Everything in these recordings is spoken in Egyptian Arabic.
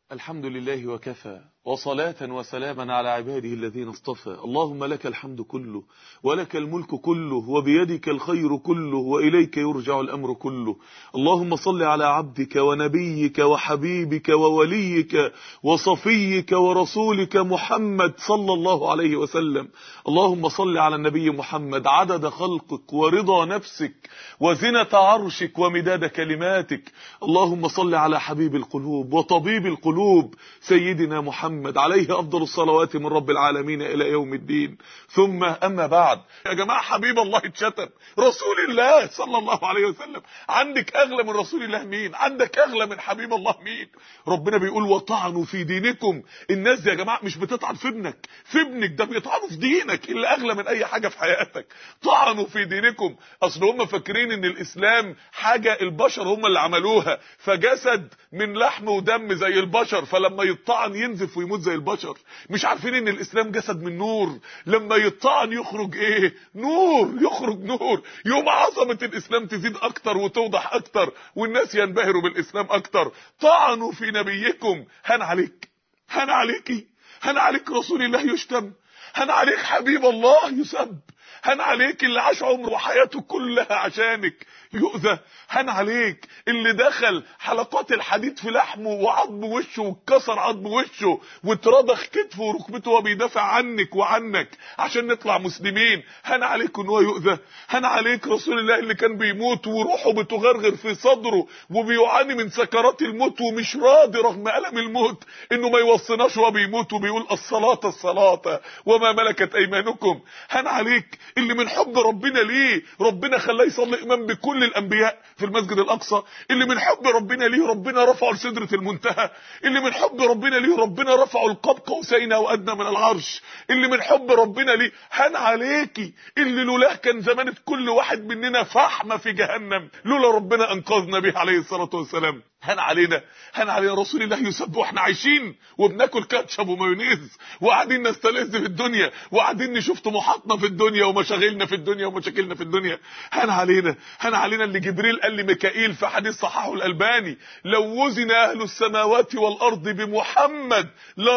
الحمد لله وكفى وصلاة وسلاما على عباده الذين اصطفى اللهم لك الحمد كله ولك الملك كله وبيدك الخير كله وإليك يرجع الأمر كله اللهم صل على عبدك ونبيك وحبيبك ووليك وصفيك ورسولك محمد صلى الله عليه وسلم اللهم صل على النبي محمد عدد خلقك ورضا نفسك وزنة عرشك ومداد كلماتك اللهم صل على حبيب القلوب وطبيب القلوب سيدنا محمد عليه أفضل الصلوات من رب العالمين إلى يوم الدين ثم أما بعد يا جماعة حبيب الله اتشتم رسول الله صلى الله عليه وسلم عندك أغلى من رسول الله مين عندك أغلى من حبيب الله مين ربنا بيقول وطعنوا في دينكم الناس دي يا جماعة مش بتطعن في ابنك في ابنك ده بيطعنوا في دينك اللي أغلى من أي حاجة في حياتك طعنوا في دينكم أصل هم فاكرين إن الإسلام حاجة البشر هم اللي عملوها فجسد من لحم ودم زي البشر فلما يطعن ينزف ويموت زي البشر مش عارفين ان الاسلام جسد من نور لما يطعن يخرج ايه نور يخرج نور يوم عظمه الاسلام تزيد اكتر وتوضح اكتر والناس ينبهروا بالاسلام اكتر طعنوا في نبيكم هن عليك هن عليكي هن عليك رسول الله يشتم هن عليك حبيب الله يسب هن عليك اللي عاش عمره وحياته كلها عشانك يؤذى هن عليك اللي دخل حلقات الحديد في لحمه وعظم وشه واتكسر عظم وشه واترضخ كتفه وركبته وهو بيدافع عنك وعنك عشان نطلع مسلمين هن عليك ان هو يؤذى هن عليك رسول الله اللي كان بيموت وروحه بتغرغر في صدره وبيعاني من سكرات الموت ومش راضي رغم الم الموت انه ما يوصيناش وهو بيموت وبيقول الصلاه الصلاه وما ملكت ايمانكم هن عليك اللي من حب ربنا ليه ربنا خلاه يصلي امام بكل الانبياء في المسجد الاقصى اللي من حب ربنا ليه ربنا رفعه لسدره المنتهى اللي من حب ربنا ليه ربنا رفعه القاب قوسين او ادنى من العرش اللي من حب ربنا ليه هان عليكي اللي لولاه كان زمان كل واحد مننا فحمه في جهنم لولا ربنا انقذنا به عليه الصلاه والسلام هان علينا هان علينا رسول الله يسب واحنا عايشين وبناكل كاتشب ومايونيز وقاعدين نستلذ في الدنيا وقاعدين نشوف طموحاتنا في الدنيا ومشاغلنا في الدنيا ومشاكلنا في الدنيا هان علينا هان علينا اللي جبريل قال لميكائيل في حديث صححه الالباني لو وزن اهل السماوات والارض بمحمد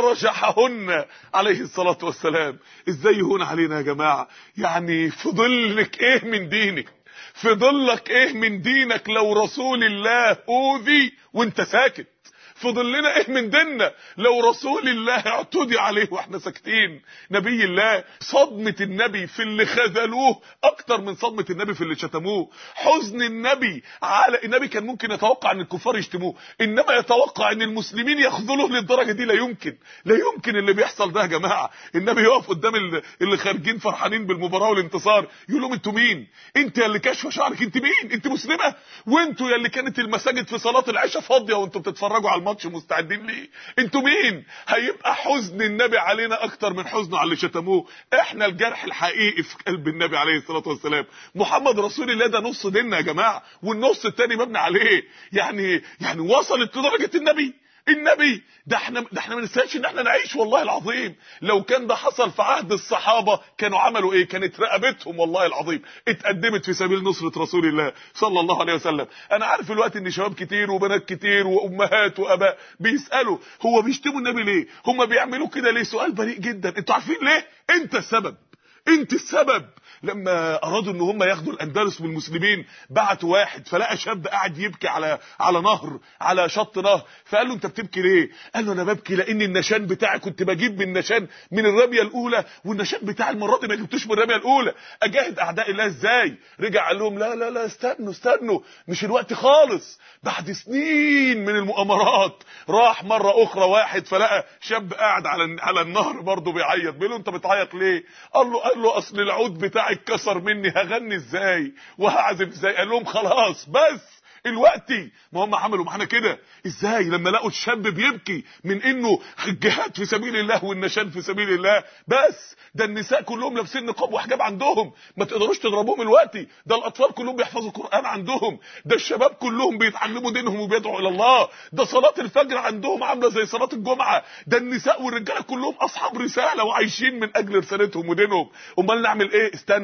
لرجحهن عليه الصلاه والسلام ازاي هون علينا يا جماعه يعني فضلك ايه من دينك في ظلك ايه من دينك لو رسول الله اوذي وانت ساكت فضل لنا ايه من ديننا لو رسول الله اعتدي عليه واحنا ساكتين نبي الله صدمة النبي في اللي خذلوه اكتر من صدمة النبي في اللي شتموه حزن النبي على النبي كان ممكن يتوقع ان الكفار يشتموه انما يتوقع ان المسلمين يخذلوه للدرجة دي لا يمكن لا يمكن اللي بيحصل ده يا جماعة النبي يقف قدام اللي خارجين فرحانين بالمباراة والانتصار يقول لهم انتوا مين انت اللي كاشفه شعرك انت مين انت مسلمة وانتوا اللي كانت المساجد في صلاة العشاء فاضية وانتوا بتتفرجوا على الماتش مستعدين ليه انتوا مين هيبقى حزن النبي علينا اكتر من حزنه على اللي شتموه احنا الجرح الحقيقي في قلب النبي عليه الصلاه والسلام محمد رسول الله ده نص ديننا يا جماعه والنص التاني مبني عليه يعني يعني وصلت لدرجه النبي النبي ده احنا ده احنا ما نستاهلش ان احنا نعيش والله العظيم لو كان ده حصل في عهد الصحابه كانوا عملوا ايه كانت رقبتهم والله العظيم اتقدمت في سبيل نصره رسول الله صلى الله عليه وسلم انا عارف الوقت ان شباب كتير وبنات كتير وامهات واباء بيسالوا هو بيشتموا النبي ليه هم بيعملوا كده ليه سؤال بريء جدا انتوا عارفين ليه انت السبب انت السبب لما ارادوا ان هم ياخدوا الاندلس من المسلمين بعتوا واحد فلقى شاب قاعد يبكي على على نهر على شط نهر فقال له انت بتبكي ليه قال له انا ببكي لان النشان بتاعي كنت بجيب من النشان من الرميه الاولى والنشان بتاعي المره دي ما جبتوش من الرميه الاولى اجاهد اعداء الله ازاي رجع قال لهم لا لا لا استنوا استنوا مش الوقت خالص بعد سنين من المؤامرات راح مره اخرى واحد فلقى شاب قاعد على على النهر برضه بيعيط بيقول له انت بتعيط ليه قال له قال له اصل العود بتاعي اتكسر مني هغني ازاي وهعزف ازاي قال لهم خلاص بس الوقتي ما هم عملوا معانا كده ازاي لما لقوا الشاب بيبكي من انه الجهاد في سبيل الله والنشان في سبيل الله بس ده النساء كلهم لابسين نقاب وحجاب عندهم ما تقدروش تضربوهم الوقتي ده الاطفال كلهم بيحفظوا قران عندهم ده الشباب كلهم بيتعلموا دينهم وبيدعوا الى الله ده صلاه الفجر عندهم عامله زي صلاه الجمعه ده النساء والرجاله كلهم اصحاب رساله وعايشين من اجل رسالتهم ودينهم امال نعمل ايه استنوا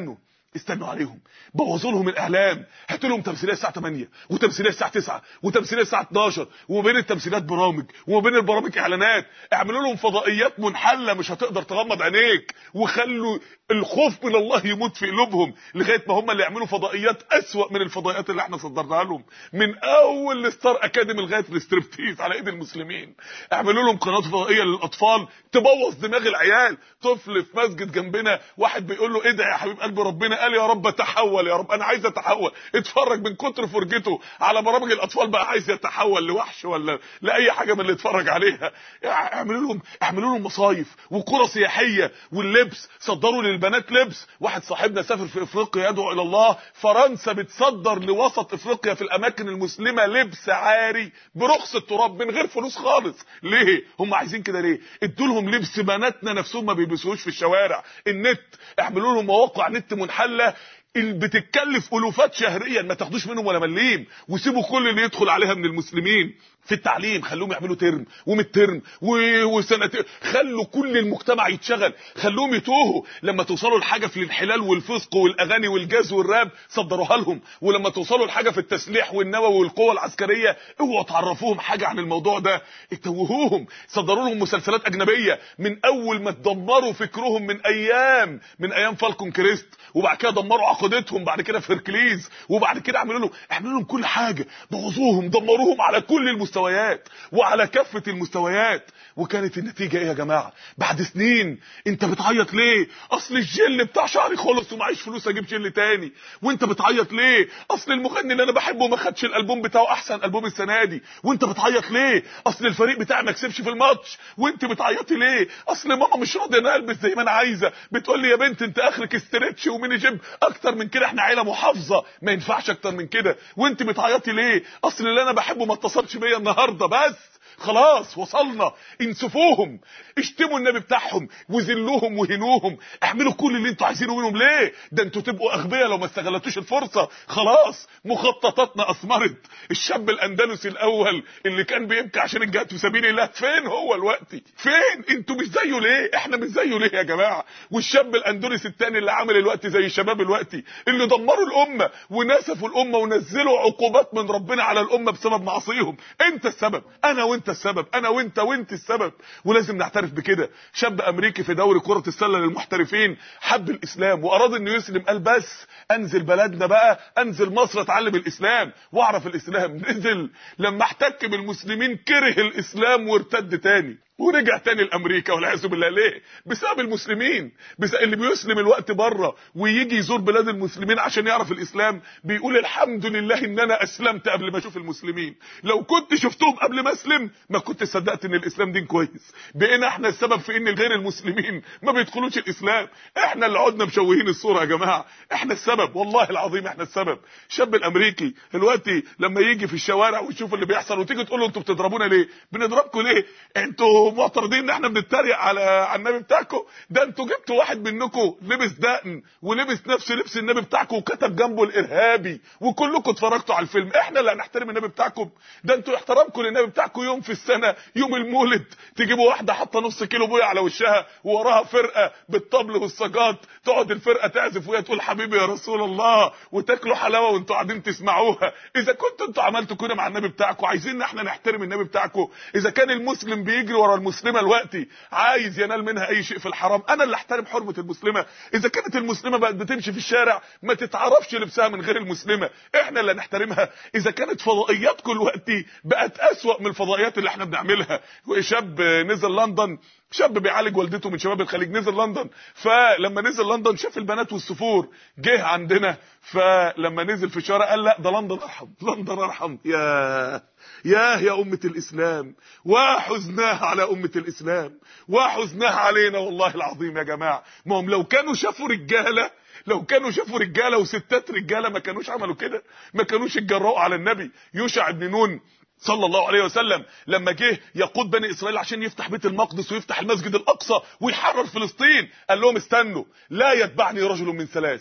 استنوا عليهم بوظوا لهم الاعلام هاتوا لهم تمثيليه الساعه 8 وتمثيليه الساعه 9 وتمثيليه الساعه 12 وبين التمثيلات برامج وبين البرامج اعلانات اعملوا لهم فضائيات منحله مش هتقدر تغمض عينيك وخلوا الخوف من الله يموت في قلوبهم لغايه ما هم اللي يعملوا فضائيات اسوا من الفضائيات اللي احنا صدرناها لهم من اول الستار اكاديمي لغايه الستريبتيز على ايد المسلمين اعملوا لهم قناه فضائيه للاطفال تبوظ دماغ العيال طفل في مسجد جنبنا واحد بيقول له ادعي يا حبيب قلبي ربنا قال يا رب تحول يا رب انا عايز اتحول اتفرج من كتر فرجته على برامج الاطفال بقى عايز يتحول لوحش ولا لاي حاجه من اللي اتفرج عليها اعملوا لهم اعملوا لهم مصايف وقرى سياحيه واللبس صدروا للبنات لبس واحد صاحبنا سافر في افريقيا يدعو الى الله فرنسا بتصدر لوسط افريقيا في الاماكن المسلمه لبس عاري برخص التراب من غير فلوس خالص ليه هم عايزين كده ليه ادوا لهم لبس بناتنا نفسهم ما بيلبسوهوش في الشوارع النت اعملوا لهم مواقع نت منحله اللي بتتكلف الوفات شهريا ما تاخدوش منهم ولا مليم وسيبوا كل اللي يدخل عليها من المسلمين في التعليم خلوهم يعملوا ترم وميد ترم وسنتين خلوا كل المجتمع يتشغل خلوهم يتوهوا لما توصلوا لحاجه في الانحلال والفسق والاغاني والجاز والراب صدروها لهم ولما توصلوا لحاجه في التسليح والنووي والقوه العسكريه اوعوا تعرفوهم حاجه عن الموضوع ده اتوهوهم صدروا لهم مسلسلات اجنبيه من اول ما تدمروا فكرهم من ايام من ايام فالكون كريست وبعد كده دمروا عقيدتهم بعد كده في هركليز وبعد كده عملوا لهم اعملوا لهم كل حاجه بوظوهم دمروهم على كل المستويات وعلى كافه المستويات وكانت النتيجه ايه يا جماعه بعد سنين انت بتعيط ليه اصل الجل بتاع شعري خلص ومعيش فلوس اجيب جل تاني وانت بتعيط ليه اصل المغني اللي انا بحبه ما خدش الالبوم بتاعه احسن البوم السنه دي وانت بتعيط ليه اصل الفريق بتاعي ما كسبش في الماتش وانت بتعيطي ليه اصل ماما مش راضيه انا البس زي ما انا عايزه بتقول لي يا بنت انت اخرك استرتش وميني جيب اكتر من كده احنا عيله محافظه ما ينفعش اكتر من كده وانت بتعيطي ليه اصل اللي انا بحبه ما اتصلش بيا النهارده بس خلاص وصلنا انسفوهم اشتموا النبي بتاعهم وذلوهم وهنوهم اعملوا كل اللي انتوا عايزينه منهم ليه ده انتوا تبقوا اغبياء لو ما استغلتوش الفرصه خلاص مخططاتنا اثمرت الشاب الاندلسي الاول اللي كان بيبكي عشان الجهاد في سبيل الله فين هو دلوقتي فين انتوا مش زيه ليه احنا مش زيه ليه يا جماعه والشاب الاندلسي الثاني اللي عامل الوقت زي شباب الوقت اللي دمروا الامه ونسفوا الامه ونزلوا عقوبات من ربنا على الامه بسبب معاصيهم انت السبب انا وانت السبب انا وانت وانت السبب ولازم نعترف بكده شاب امريكي في دوري كره السله للمحترفين حب الاسلام واراد انه يسلم قال بس انزل بلدنا بقى انزل مصر اتعلم الاسلام واعرف الاسلام نزل لما احتك بالمسلمين كره الاسلام وارتد تاني ورجع تاني لامريكا والعياذ بالله ليه بسبب المسلمين بسبب اللي بيسلم الوقت بره ويجي يزور بلاد المسلمين عشان يعرف الاسلام بيقول الحمد لله ان انا اسلمت قبل ما اشوف المسلمين لو كنت شفتهم قبل ما اسلم ما كنت صدقت ان الاسلام دين كويس بقينا احنا السبب في ان غير المسلمين ما بيدخلوش الاسلام احنا اللي عدنا مشوهين الصوره يا جماعه احنا السبب والله العظيم احنا السبب الشاب الامريكي دلوقتي لما يجي في الشوارع ويشوف اللي بيحصل وتيجي تقول له انتوا بتضربونا ليه بنضربكم ليه انتوا معترضين ان احنا بنتريق على على النبي بتاعكم ده انتوا جبتوا واحد منكم لبس دقن ولبس نفس لبس النبي بتاعكم وكتب جنبه الارهابي وكلكم اتفرجتوا على الفيلم احنا اللي هنحترم النبي بتاعكم ده انتوا احترامكم للنبي بتاعكم يوم في السنه يوم المولد تجيبوا واحده حاطه نص كيلو بويه على وشها ووراها فرقه بالطبل والسجات تقعد الفرقه تعزف وهي تقول حبيبي يا رسول الله وتاكلوا حلاوه وانتوا قاعدين تسمعوها اذا كنتوا انتوا عملتوا كده مع النبي بتاعكم عايزين احنا نحترم النبي بتاعكم اذا كان المسلم بيجري ورا المسلمه دلوقتي عايز ينال منها اي شيء في الحرام انا اللي احترم حرمه المسلمه اذا كانت المسلمه بقت بتمشي في الشارع ما تتعرفش لبسها من غير المسلمه احنا اللي نحترمها اذا كانت فضائياتكم دلوقتي بقت اسوا من الفضائيات اللي احنا بنعملها شاب نزل لندن شاب بيعالج والدته من شباب الخليج نزل لندن فلما نزل لندن شاف البنات والسفور جه عندنا فلما نزل في الشارع قال لا ده لندن ارحم لندن ارحم يا ياه يا أمة الإسلام وحزناها على أمة الإسلام وحزناها علينا والله العظيم يا جماعة ما هم لو كانوا شافوا رجالة لو كانوا شافوا رجالة وستات رجالة ما كانوش عملوا كده ما كانوش اتجرأوا على النبي يوشع بن نون صلى الله عليه وسلم لما جه يقود بني اسرائيل عشان يفتح بيت المقدس ويفتح المسجد الاقصى ويحرر فلسطين قال لهم استنوا لا يتبعني رجل من ثلاث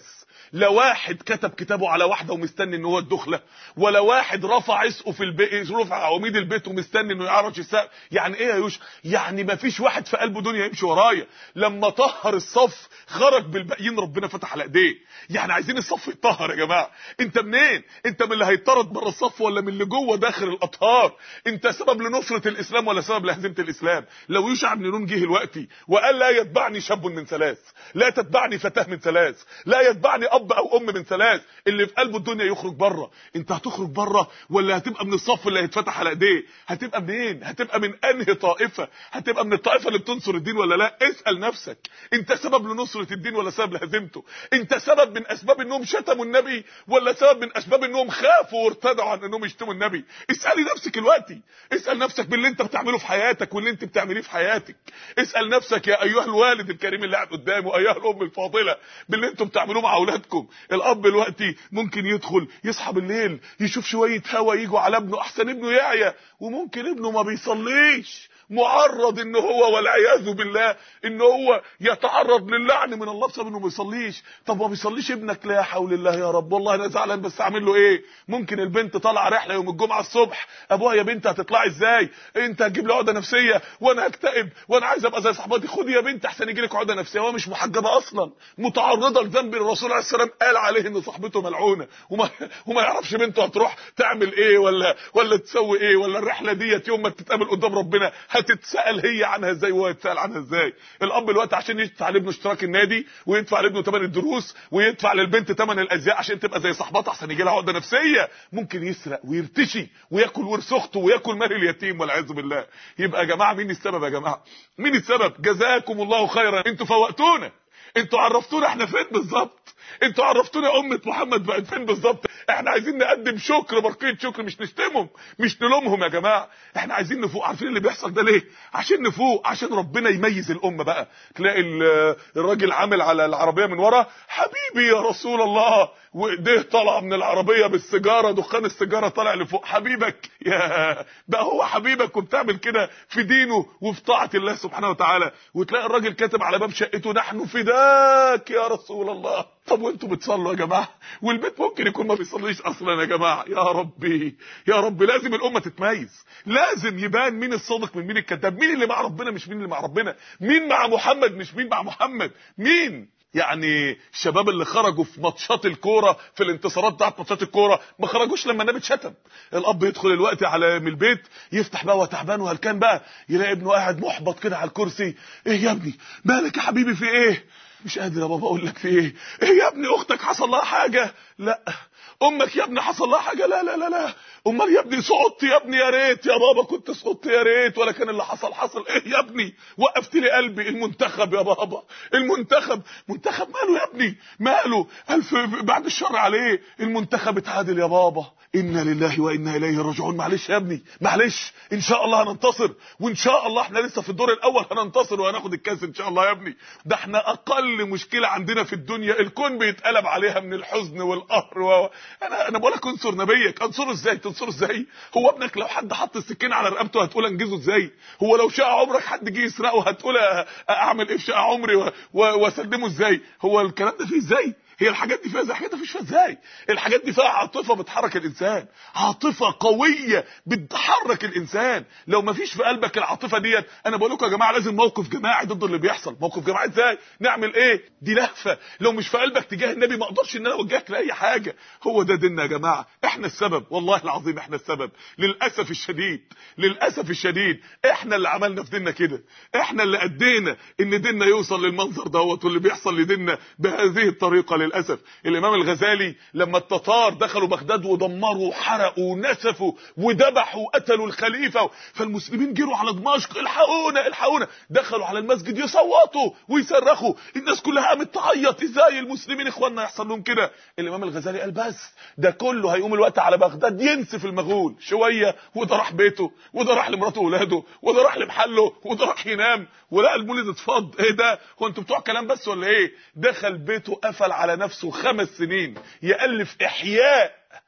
لا واحد كتب كتابه على واحده ومستني ان هو الدخله ولا واحد رفع عسقه في البيت رفع عواميد البيت ومستني انه يعرج السقف يعني ايه يا يوش يعني ما فيش واحد في قلبه دنيا يمشي ورايا لما طهر الصف خرج بالباقيين ربنا فتح على ايديه يعني عايزين الصف يتطهر يا جماعه انت منين انت من اللي هيطرد بره الصف ولا من اللي جوه داخل الاطهار انت سبب لنصره الاسلام ولا سبب لهزيمه الاسلام لو يوشع بن نون جه دلوقتي وقال لا يتبعني شاب من ثلاث لا تتبعني فتاه من ثلاث لا يتبعني اب او ام من ثلاث اللي في قلبه الدنيا يخرج بره انت هتخرج بره ولا هتبقى من الصف اللي هيتفتح على ايديه هتبقى منين هتبقى من انهي طائفه هتبقى من الطائفه اللي بتنصر الدين ولا لا اسال نفسك انت سبب لنصره الدين ولا سبب لهزيمته انت سبب من اسباب انهم شتموا النبي ولا سبب من اسباب انهم خافوا وارتدوا عن انهم يشتموا النبي اسالي نفسك دلوقتي اسال نفسك باللي انت بتعمله في حياتك واللي انت بتعمليه في حياتك اسال نفسك يا ايها الوالد الكريم اللي قاعد قدامه ايها الام الفاضله باللي انتم بتعملوه مع اولادكم الاب دلوقتي ممكن يدخل يصحى بالليل يشوف شويه هوا يجوا على ابنه احسن ابنه يعيا وممكن ابنه ما بيصليش معرض ان هو والعياذ بالله ان هو يتعرض للعن من الله بسبب انه ما بيصليش طب ما بيصليش ابنك لا حول الله يا رب والله انا زعلان بس اعمل له ايه ممكن البنت طالعه رحله يوم الجمعه الصبح ابوها يا بنت هتطلعي ازاي انت هتجيب لي عقده نفسيه وانا هكتئب وانا عايز ابقى زي صاحباتي خدي يا بنت احسن يجي لك عقده نفسيه هو مش محجبه اصلا متعرضه لذنب الرسول عليه السلام قال عليه ان صاحبته ملعونه وما وما يعرفش بنته هتروح تعمل ايه ولا ولا تسوي ايه ولا الرحله ديت يوم ما تتقابل قدام ربنا هتتسال هي عنها ازاي وهو يتسال عنها ازاي الاب دلوقتي عشان يدفع لابنه اشتراك النادي ويدفع لابنه ثمن الدروس ويدفع للبنت ثمن الازياء عشان تبقى زي صاحباتها احسن يجي لها عقده نفسيه ممكن يسرق ويرتشي وياكل ورث اخته وياكل مال اليتيم والعياذ بالله يبقى يا جماعه مين السبب يا جماعه مين السبب جزاكم الله خيرا انتوا فوقتونا انتوا عرفتونا احنا فين بالظبط انتوا عرفتونا امه محمد بقت فين بالظبط احنا عايزين نقدم شكر برقيه شكر مش نشتمهم مش نلومهم يا جماعه احنا عايزين نفوق عارفين اللي بيحصل ده ليه عشان نفوق عشان ربنا يميز الامه بقى تلاقي الراجل عامل على العربيه من ورا حبيبي يا رسول الله وايديه طالعه من العربيه بالسيجاره دخان السيجاره طالع لفوق حبيبك يا بقى هو حبيبك وبتعمل كده في دينه وفي طاعه الله سبحانه وتعالى وتلاقي الراجل كاتب على باب شقته نحن فداك يا رسول الله طب وانتوا بتصلوا يا جماعه والبيت ممكن يكون ما بيصليش اصلا يا جماعه يا ربي يا رب لازم الامه تتميز لازم يبان مين الصادق من مين الكذاب مين اللي مع ربنا مش مين اللي مع ربنا مين مع محمد مش مين مع محمد مين يعني الشباب اللي خرجوا في ماتشات الكوره في الانتصارات بتاعت ماتشات الكوره ما خرجوش لما النبي اتشتم الاب يدخل الوقت على من البيت يفتح بقى وتعبان وهلكان بقى يلاقي ابنه قاعد محبط كده على الكرسي ايه يا ابني مالك يا حبيبي في ايه مش قادر يا بابا اقول لك في ايه ايه يا ابني اختك حصل لها حاجه لا امك يا ابني حصل لها حاجه لا لا لا لا امال يا ابني سقطت يا ابني يا ريت يا بابا كنت سقطت يا ريت ولا كان اللي حصل حصل ايه يا ابني وقفت لي قلبي المنتخب يا بابا المنتخب منتخب ماله يا ابني ماله الف بعد الشر عليه المنتخب اتعادل يا بابا انا لله وانا اليه راجعون معلش يا ابني معلش ان شاء الله هننتصر وان شاء الله احنا لسه في الدور الاول هننتصر وهناخد الكاس ان شاء الله يا ابني ده احنا اقل مشكله عندنا في الدنيا الكون بيتقلب عليها من الحزن والقهر و... انا انا بقول لك انصر نبيك انصره ازاي تنصره ازاي هو ابنك لو حد حط السكينه على رقبته هتقول انجزه ازاي هو لو شاء عمرك حد جه يسرقه هتقول اعمل ايه في شقه عمري و... و... واسلمه ازاي هو الكلام ده فيه ازاي هي الحاجات دي فيها زي حاجات مفيش فيها ازاي الحاجات دي فيها عاطفه بتحرك الانسان عاطفه قويه بتحرك الانسان لو مفيش في قلبك العاطفه ديت انا بقول لكم يا جماعه لازم موقف جماعي ضد اللي بيحصل موقف جماعي ازاي نعمل ايه دي لهفه لو مش في قلبك تجاه النبي ما اقدرش ان انا اوجهك لاي حاجه هو ده ديننا يا جماعه احنا السبب والله العظيم احنا السبب للاسف الشديد للاسف الشديد احنا اللي عملنا في ديننا كده احنا اللي ادينا ان ديننا يوصل للمنظر دوت واللي بيحصل لديننا بهذه الطريقه للاسف الامام الغزالي لما التتار دخلوا بغداد ودمروا وحرقوا ونسفوا وذبحوا وقتلوا الخليفه فالمسلمين جروا على دمشق الحقونا الحقونا دخلوا على المسجد يصوتوا ويصرخوا الناس كلها قامت تعيط ازاي المسلمين اخواننا يحصل لهم كده الامام الغزالي قال بس ده كله هيقوم الوقت على بغداد ينسف المغول شويه وده راح بيته وده راح لمراته واولاده وده راح لمحله وده راح ينام ولقى المولد اتفض ايه ده هو انتوا بتوع كلام بس ولا ايه دخل بيته قفل على نفسه خمس سنين يالف احياء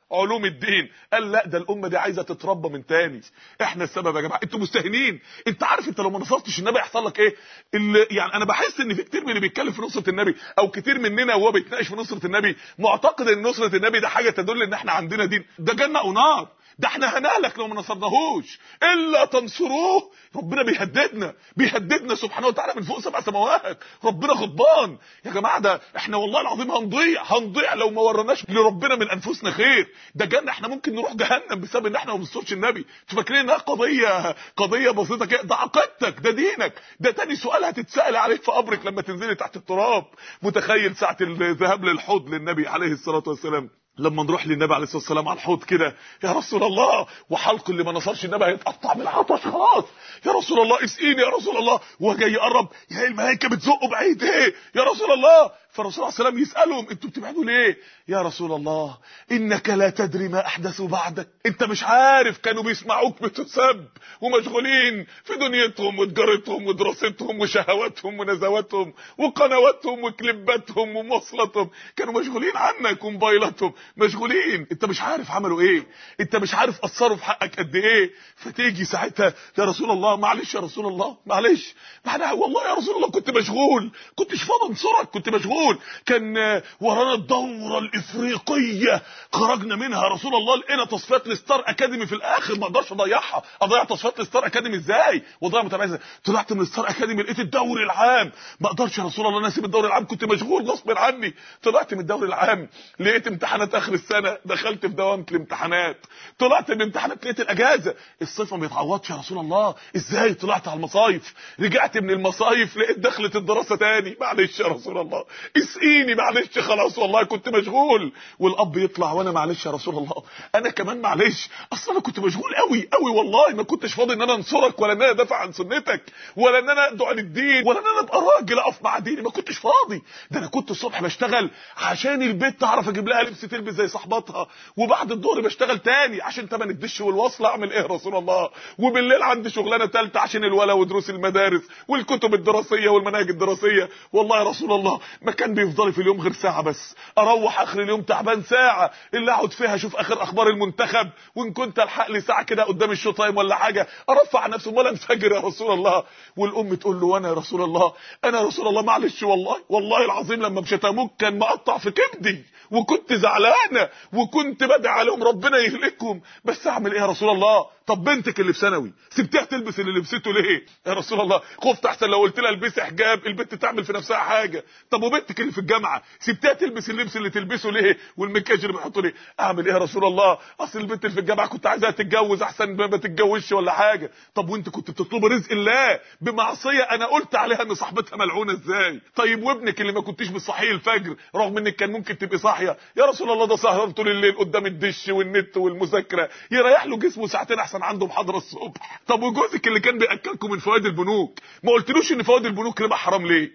علوم الدين قال لا ده الامه دي عايزه تتربى من تاني احنا السبب يا جماعه انتوا مستهينين انت عارف انت لو ما نصرتش النبي هيحصل لك ايه اللي يعني انا بحس ان في كتير من اللي بيتكلم في نصره النبي او كتير مننا وهو بيتناقش في نصره النبي معتقد ان نصره النبي ده حاجه تدل ان احنا عندنا دين ده جنه او نار ده احنا هنهلك لو ما نصرناهوش الا تنصروه ربنا بيهددنا بيهددنا سبحانه وتعالى من فوق سبع سماوات ربنا غضبان يا جماعه ده احنا والله العظيم هنضيع هنضيع لو ما ورناش لربنا من انفسنا خير ده جنه احنا ممكن نروح جهنم بسبب ان احنا ما بنصرش النبي انتوا فاكرين انها قضيه قضيه بسيطه كده ده عقيدتك ده دينك ده تاني سؤال هتتسال عليه في قبرك لما تنزلي تحت التراب متخيل ساعه الذهاب للحوض للنبي عليه الصلاه والسلام لما نروح للنبي عليه الصلاه والسلام على الحوض كده يا رسول الله وحلق اللي ما نصرش النبي هيتقطع من العطش خلاص يا رسول الله اسقيني يا رسول الله وهو جاي يقرب يا الملائكه بتزقه بعيد ايه يا رسول الله فالرسول عليه السلام يسالهم انتوا بتبعدوا ليه يا رسول الله انك لا تدري ما احدثوا بعدك انت مش عارف كانوا بيسمعوك بتسب ومشغولين في دنيتهم وتجارتهم ودراستهم وشهواتهم ونزواتهم وقنواتهم وكليباتهم ومواصلاتهم كانوا مشغولين عنك وموبايلاتهم مشغولين انت مش عارف عملوا ايه انت مش عارف اثروا في حقك قد ايه فتيجي ساعتها يا رسول الله معلش يا رسول الله معلش معناها والله يا رسول الله كنت مشغول كنتش فاضي انصرك كنت مشغول كان ورانا الدوره الافريقيه خرجنا منها رسول الله لقينا تصفيات الستار اكاديمي في الاخر ما اقدرش اضيعها اضيع تصفيات الستار اكاديمي ازاي واضيع متابعه ازاي طلعت من الستار اكاديمي لقيت الدوري العام ما اقدرش يا رسول الله انا اسيب الدوري العام كنت مشغول غصب عني طلعت من الدوري العام لقيت امتحانات اخر السنه دخلت في دوامه الامتحانات طلعت من الامتحانات لقيت الاجازه الصيف ما بيتعوضش يا رسول الله ازاي طلعت على المصايف رجعت من المصايف لقيت دخلت الدراسه تاني معلش يا رسول الله اسقيني معلش خلاص والله كنت مشغول والاب يطلع وانا معلش يا رسول الله انا كمان معلش اصل انا كنت مشغول قوي قوي والله ما كنتش فاضي ان انا انصرك ولا ان انا ادافع عن سنتك ولا ان انا ادعو عن الدين ولا ان انا ابقى راجل اقف مع ديني ما كنتش فاضي ده انا كنت الصبح بشتغل عشان البيت تعرف اجيب لها لبس تلبس زي صاحباتها وبعد الظهر بشتغل تاني عشان تمن الدش والوصله اعمل ايه يا رسول الله وبالليل عندي شغلانه ثالثه عشان الولا ودروس المدارس والكتب الدراسيه والمناهج الدراسيه والله يا رسول الله ما كان بيفضل في اليوم غير ساعه بس اروح اخر اليوم تعبان ساعه اللي اقعد فيها اشوف اخر اخبار المنتخب وان كنت الحق لي ساعه كده قدام الشو تايم ولا حاجه ارفع عن نفسي ولا انفجر يا رسول الله والام تقول له وانا يا رسول الله انا يا رسول الله معلش والله والله العظيم لما مشيت اموت كان مقطع في كبدي وكنت زعلانه وكنت بدعي عليهم ربنا يهلكهم بس اعمل ايه يا رسول الله طب بنتك اللي في ثانوي سبتها تلبس اللي لبسته ليه يا رسول الله خفت احسن لو قلت لها البسي حجاب البنت تعمل في نفسها حاجه طب وبنتك اللي في الجامعه سبتها تلبس اللبس اللي تلبسه ليه والمكياج اللي بيحطه ليه اعمل ايه يا رسول الله اصل البنت اللي في الجامعه كنت عايزاها تتجوز احسن ما تتجوزش ولا حاجه طب وانت كنت بتطلب رزق الله بمعصيه انا قلت عليها ان صاحبتها ملعونه ازاي طيب وابنك اللي ما كنتيش بتصحيه الفجر رغم انك كان ممكن تبقي صاحيه يا رسول الله ده سهران طول الليل قدام الدش والنت والمذاكره يريح له جسمه ساعتين احسن عنده محاضره الصبح طب وجوزك اللي كان بياكلكم من فوائد البنوك ما قلتلوش ان فوائد البنوك ربا حرام ليه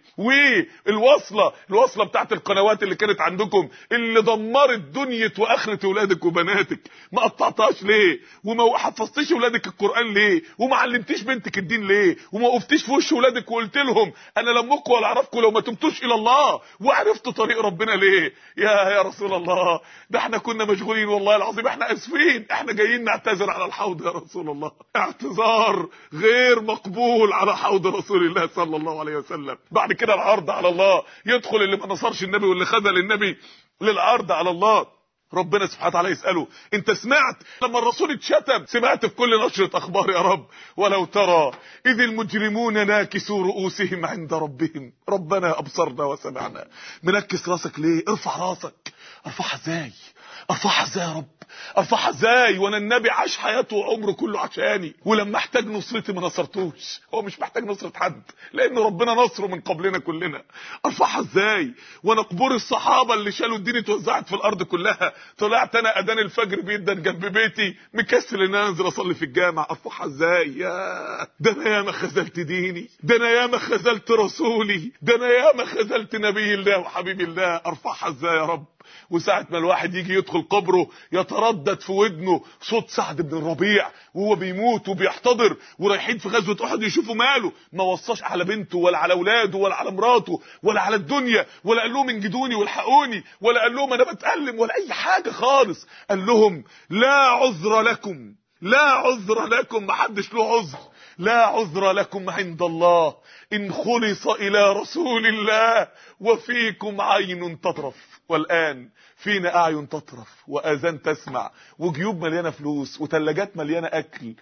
والوصله الوصله بتاعت القنوات اللي كانت عندكم اللي دمرت دنيا واخره اولادك وبناتك ما قطعتهاش ليه وما حفظتيش اولادك القران ليه وما علمتيش بنتك الدين ليه وما وقفتيش في وش اولادك وقلت لهم انا لمكم ولا اعرفكم لو ما تبتوش الى الله وعرفتوا طريق ربنا ليه يا يا رسول الله ده احنا كنا مشغولين والله العظيم احنا اسفين احنا جايين نعتذر على الحوض يا رسول الله اعتذار غير مقبول على حوض رسول الله صلى الله عليه وسلم بعد كده العرض على الله يدخل اللي ما نصرش النبي واللي خذل النبي للعرض على الله ربنا سبحانه وتعالى يساله انت سمعت لما الرسول اتشتم سمعت في كل نشره اخبار يا رب ولو ترى اذ المجرمون ناكسوا رؤوسهم عند ربهم ربنا ابصرنا وسمعنا منكس راسك ليه ارفع راسك ارفعها ازاي ارفعها ازاي يا رب ارفعها ازاي وانا النبي عاش حياته وعمره كله عشاني ولما احتاج نصرتي ما نصرتوش هو مش محتاج نصرة حد لان ربنا نصره من قبلنا كلنا ارفعها ازاي وانا قبور الصحابة اللي شالوا الدين اتوزعت في الارض كلها طلعت انا اذان الفجر بيدن جنب بيتي مكسل ان انا انزل اصلي في الجامع ارفعها ازاي يا ده انا ياما خذلت ديني ده انا ياما خذلت رسولي ده انا ياما خذلت نبي الله وحبيب الله ارفعها ازاي يا رب وساعه ما الواحد يجي يدخل قبره يتردد في ودنه صوت سعد بن الربيع وهو بيموت وبيحتضر ورايحين في غزوه احد يشوفوا ماله ما وصاش على بنته ولا على اولاده ولا على مراته ولا على الدنيا ولا قال لهم انجدوني والحقوني ولا قال لهم انا بتألم ولا اي حاجه خالص قال لهم لا عذر لكم لا عذر لكم محدش له عذر لا عذر لكم عند الله ان خلص الى رسول الله وفيكم عين تطرف والان فينا اعين تطرف واذان تسمع وجيوب مليانه فلوس وثلاجات مليانه اكل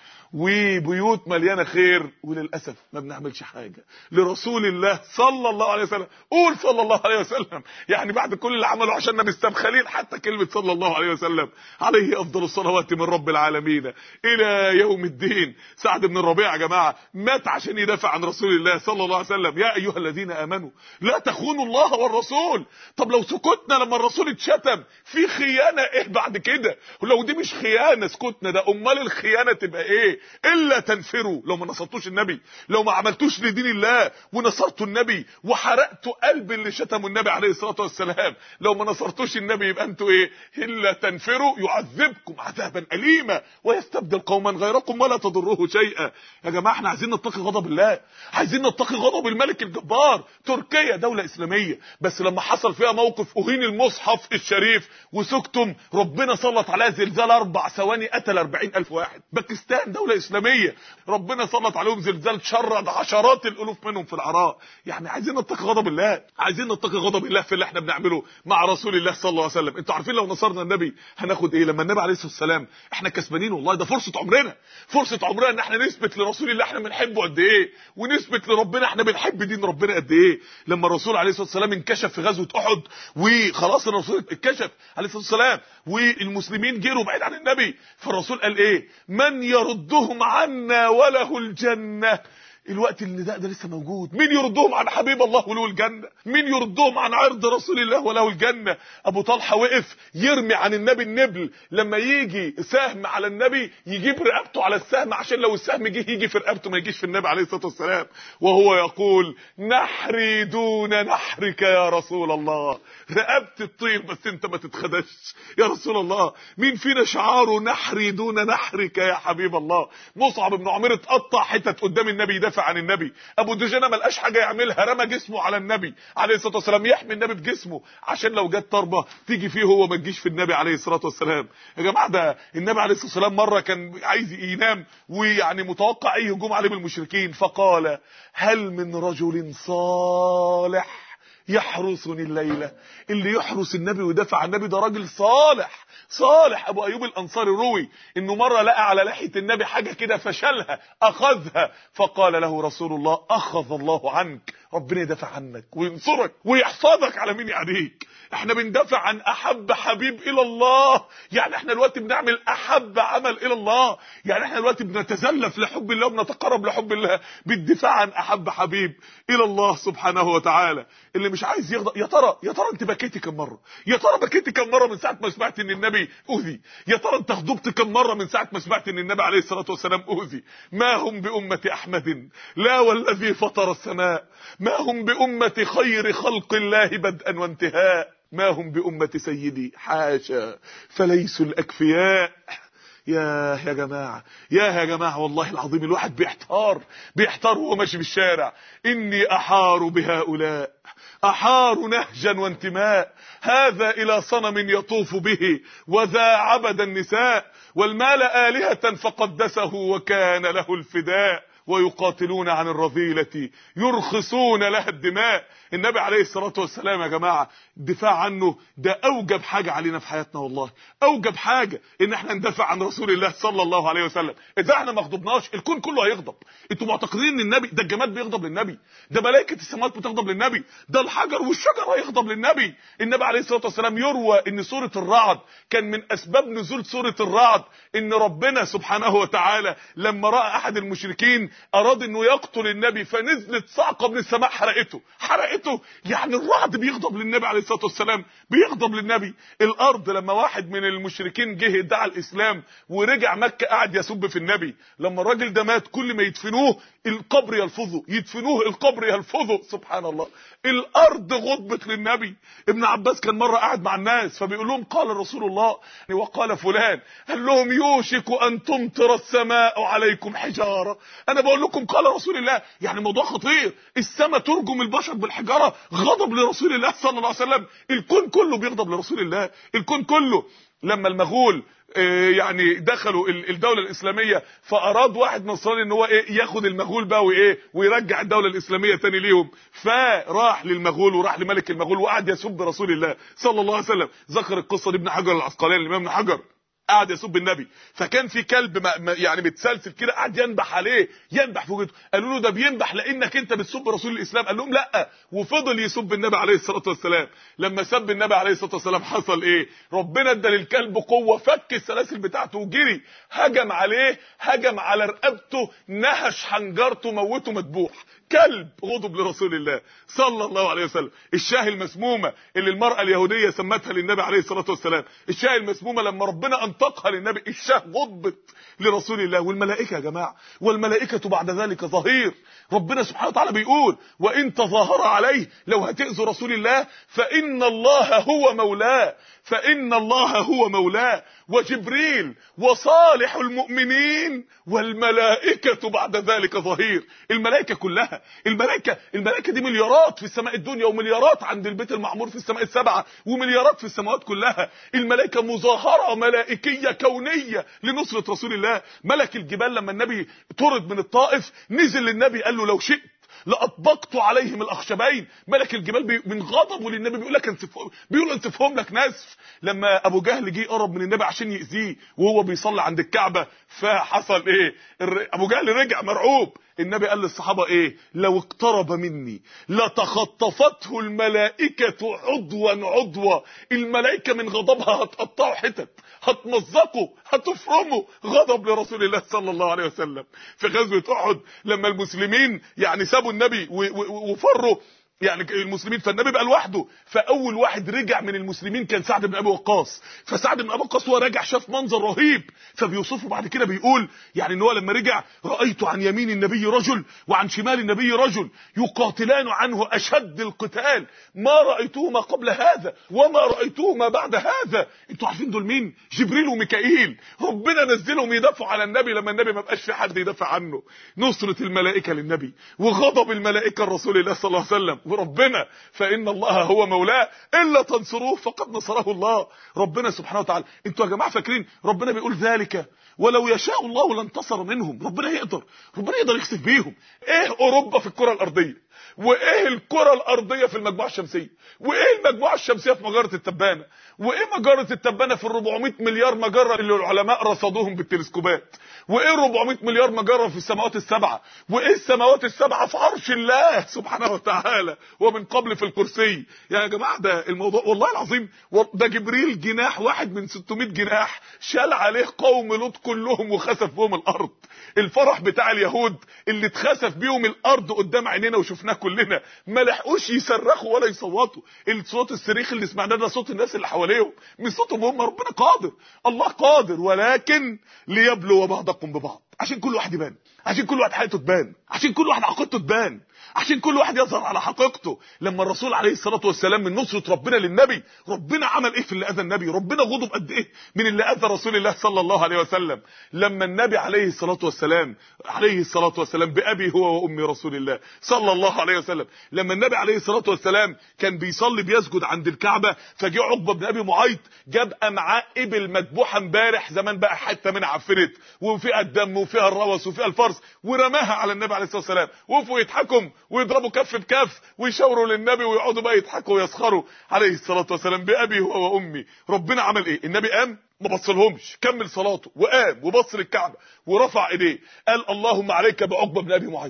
وبيوت مليانه خير وللاسف ما بنعملش حاجه لرسول الله صلى الله عليه وسلم قول صلى الله عليه وسلم يعني بعد كل اللي عمله عشاننا مستبخلين حتى كلمه صلى الله عليه وسلم عليه افضل الصلوات من رب العالمين الى يوم الدين سعد بن الربيع يا جماعه مات عشان يدافع عن رسول الله صلى الله عليه وسلم يا ايها الذين امنوا لا تخونوا الله والرسول طب لو سكتنا لما الرسول اتشتم في خيانه ايه بعد كده ولو دي مش خيانه سكتنا ده امال الخيانه تبقى ايه الا تنفروا لو ما نصرتوش النبي لو ما عملتوش لدين الله ونصرتوا النبي وحرقتوا قلب اللي شتموا النبي عليه الصلاه والسلام لو ما نصرتوش النبي يبقى انتوا ايه الا تنفروا يعذبكم عذابا اليما ويستبدل قوما غيركم ولا تضروه شيئا يا جماعه احنا عايزين نتقي غضب الله عايزين نتقي غضب الملك الجبار تركيا دوله اسلاميه بس لما حصل فيها موقف اهين المصحف الشريف وسكتم ربنا سلط عليها زلزال اربع ثواني قتل 40000 واحد باكستان دوله اسلاميه ربنا سلط عليهم زلزال شرد عشرات الالوف منهم في العراق يعني عايزين نتقي غضب الله عايزين نتقي غضب الله في اللي احنا بنعمله مع رسول الله صلى الله عليه وسلم انتوا عارفين لو نصرنا النبي هناخد ايه لما النبي عليه الصلاه والسلام احنا كسبانين والله ده فرصه عمرنا فرصه عمرنا ان احنا نثبت لرسول الله احنا بنحبه قد ايه ونثبت لربنا احنا بنحب دين ربنا قد ايه لما الرسول عليه الصلاه والسلام انكشف في غزوه احد وخلاص الرسول اتكشف عليه الصلاه والسلام والمسلمين جروا بعيد عن النبي فالرسول قال ايه من يردهم عنا وله الجنه الوقت اللي ده, ده لسه موجود مين يردهم عن حبيب الله وله الجنه مين يردهم عن عرض رسول الله وله الجنه ابو طلحه وقف يرمي عن النبي النبل لما يجي سهم على النبي يجيب رقبته على السهم عشان لو السهم جه يجي في رقبته ما يجيش في النبي عليه الصلاه والسلام وهو يقول نحري دون نحرك يا رسول الله رقبتي الطير بس انت ما تتخدش يا رسول الله مين فينا شعاره نحري دون نحرك يا حبيب الله مصعب بن عمير اتقطع حتت قدام النبي يدافع عن النبي ابو دجانه ما لقاش حاجه يعملها رمى جسمه على النبي عليه الصلاه والسلام يحمي النبي بجسمه عشان لو جت ضربه تيجي فيه هو ما تجيش في النبي عليه الصلاه والسلام يا جماعه ده النبي عليه الصلاه والسلام مره كان عايز ينام ويعني متوقع اي هجوم عليه من المشركين فقال هل من رجل صالح يحرسني الليله اللي يحرس النبي ويدافع عن النبي ده راجل صالح صالح ابو ايوب الانصاري روي انه مره لقى على لحيه النبي حاجه كده فشلها اخذها فقال له رسول الله اخذ الله عنك ربنا يدافع عنك وينصرك ويحفظك على مين يعديك احنا بندافع عن احب حبيب الى الله يعني احنا دلوقتي بنعمل احب عمل الى الله يعني احنا دلوقتي بنتزلف لحب الله وبنتقرب لحب الله بالدفاع عن احب حبيب الى الله سبحانه وتعالى اللي مش عايز يغضب يا ترى يا ترى انت بكيتي كم مره يا ترى بكيتي كم مره من ساعه ما سمعت ان النبي اذي يا ترى انت غضبت كم مره من ساعه ما سمعت ان النبي عليه الصلاه والسلام اذي ما هم بامه احمد لا والذي فطر السماء ما هم بامه خير خلق الله بدءا وانتهاء ما هم بأمة سيدي حاشا فليسوا الأكفياء يا يا جماعة يا يا جماعة والله العظيم الواحد بيحتار بيحتار وهو ماشي في الشارع إني أحار بهؤلاء أحار نهجا وانتماء هذا إلى صنم يطوف به وذا عبد النساء والمال آلهة فقدسه وكان له الفداء ويقاتلون عن الرذيلة يرخصون لها الدماء النبي عليه الصلاة والسلام يا جماعة الدفاع عنه ده أوجب حاجة علينا في حياتنا والله أوجب حاجة إن احنا ندافع عن رسول الله صلى الله عليه وسلم إذا احنا ما غضبناش الكون كله هيغضب انتوا معتقدين ان النبي ده الجماد بيغضب للنبي ده ملائكة السماوات بتغضب للنبي ده الحجر والشجر هيغضب للنبي النبي عليه الصلاة والسلام يروى ان سورة الرعد كان من أسباب نزول سورة الرعد ان ربنا سبحانه وتعالى لما رأى أحد المشركين اراد انه يقتل النبي فنزلت صعقه من السماء حرقته حرقته يعني الرعد بيغضب للنبي عليه الصلاه والسلام بيغضب للنبي الارض لما واحد من المشركين جه ادعى الاسلام ورجع مكه قعد يسب في النبي لما الراجل ده مات كل ما يدفنوه القبر يلفظه يدفنوه القبر يلفظه سبحان الله الارض غضبت للنبي ابن عباس كان مره قاعد مع الناس فبيقول لهم قال رسول الله وقال فلان قال لهم يوشك ان تمطر السماء عليكم حجاره انا بقول لكم قال رسول الله يعني الموضوع خطير السماء ترجم البشر بالحجاره غضب لرسول الله صلى الله عليه وسلم الكون كله بيغضب لرسول الله الكون كله لما المغول يعني دخلوا الدولة الإسلامية فأراد واحد نصراني ان هو ايه ياخد المغول بقى وايه ويرجع الدولة الإسلامية تاني ليهم فراح للمغول وراح لملك المغول وقعد يسب رسول الله صلى الله عليه وسلم ذكر القصة دي ابن حجر العسقلاني الإمام ابن حجر قعد يسب النبي فكان في كلب يعني متسلسل كده قعد ينبح عليه ينبح في وجهه قالوا له ده بينبح لانك انت بتسب رسول الاسلام قال لهم لا وفضل يسب النبي عليه الصلاه والسلام لما سب النبي عليه الصلاه والسلام حصل ايه ربنا ادى للكلب قوه فك السلاسل بتاعته وجري هجم عليه هجم على رقبته نهش حنجرته موته مذبوح كلب غضب لرسول الله صلى الله عليه وسلم الشاه المسمومه اللي المراه اليهوديه سمتها للنبي عليه الصلاه والسلام الشاه المسمومه لما ربنا انطقها للنبي الشاه غضبت لرسول الله والملائكه يا جماعه والملائكه بعد ذلك ظهير ربنا سبحانه وتعالى بيقول وان تظاهر عليه لو هتاذوا رسول الله فان الله هو مولاه فان الله هو مولاه وجبريل وصالح المؤمنين والملائكه بعد ذلك ظهير الملائكه كلها الملائكه الملائكه دي مليارات في السماء الدنيا ومليارات عند البيت المعمور في السماء السبعه ومليارات في السماوات كلها الملائكه مظاهره ملائكيه كونيه لنصره رسول الله ملك الجبال لما النبي طرد من الطائف نزل للنبي قال له لو شئت لاطبقت عليهم الاخشبين ملك الجبال بي من غضبه للنبي بيقول لك انسفهم بيقول انسفهم لك نسف لما ابو جهل جه قرب من النبي عشان يأذيه وهو بيصلي عند الكعبه فحصل ايه ابو جهل رجع مرعوب النبي قال للصحابه ايه لو اقترب مني لتخطفته الملائكه عضوا عضوا الملائكه من غضبها هتقطعوا حتت هتمزقوا هتفرموا غضب لرسول الله صلى الله عليه وسلم في غزوه احد لما المسلمين يعني سابوا النبي وفروا يعني المسلمين فالنبي بقى لوحده فاول واحد رجع من المسلمين كان سعد بن ابي وقاص فسعد بن ابي وقاص وهو راجع شاف منظر رهيب فبيوصفه بعد كده بيقول يعني ان هو لما رجع رايت عن يمين النبي رجل وعن شمال النبي رجل يقاتلان عنه اشد القتال ما رايتهما قبل هذا وما رايتهما بعد هذا انتوا عارفين دول مين جبريل وميكائيل ربنا نزلهم يدافعوا على النبي لما النبي ما بقاش في حد يدافع عنه نصره الملائكه للنبي وغضب الملائكه لرسول الله صلى الله عليه وسلم وربنا فإن الله هو مولاه إلا تنصروه فقد نصره الله ربنا سبحانه وتعالى انتوا يا جماعة فاكرين ربنا بيقول ذلك ولو يشاء الله لانتصر منهم ربنا يقدر ربنا يقدر يخسف بيهم ايه اوروبا في الكرة الارضية وايه الكرة الارضية في المجموعة الشمسية وايه المجموعة الشمسية في مجرة التبانة وايه مجرة التبانة في ال 400 مليار مجرة اللي العلماء رصدوهم بالتلسكوبات وايه 400 مليار مجرة في السماوات السبعة وايه السماوات السبعة في عرش الله سبحانه وتعالى ومن قبل في الكرسي يا جماعة ده الموضوع والله العظيم ده جبريل جناح واحد من 600 جناح شال عليه قوم لوط كلهم وخسف بهم الارض الفرح بتاع اليهود اللي اتخسف بيهم الارض قدام عينينا وشفناه كلنا ما لحقوش يصرخوا ولا يصوتوا الصوت الصريخ اللي سمعناه ده صوت الناس اللي حواليهم مش صوتهم هم ربنا قادر الله قادر ولكن ليبلو بعضكم ببعض عشان كل واحد يبان عشان كل واحد حقيقته تبان عشان كل واحد عقيدته تبان عشان كل واحد يظهر على حقيقته لما الرسول عليه الصلاه والسلام من نصره ربنا للنبي ربنا عمل ايه في اللي اذى النبي ربنا غضب قد ايه من اللي اذى رسول الله صلى الله عليه وسلم لما النبي عليه الصلاه والسلام عليه الصلاه والسلام بابي هو وامي رسول الله صلى الله عليه وسلم لما النبي عليه الصلاه والسلام كان بيصلي بيسجد عند الكعبه فجاء عقبه بن ابي معيط جاب معاه ابل مذبوحه امبارح زمان بقى حته منها عفنت وفيها الدم وفيها الروس وفيها الفرس ورماها على النبي عليه الصلاه والسلام وقفوا يضحكوا ويضربوا كف بكف ويشاوروا للنبي ويقعدوا بقى يضحكوا ويسخروا عليه الصلاه والسلام بابي هو وامي ربنا عمل ايه النبي قام ما بصلهمش كمل صلاته وقام وبص للكعبه ورفع ايديه قال اللهم عليك بعقبه بن ابي معيط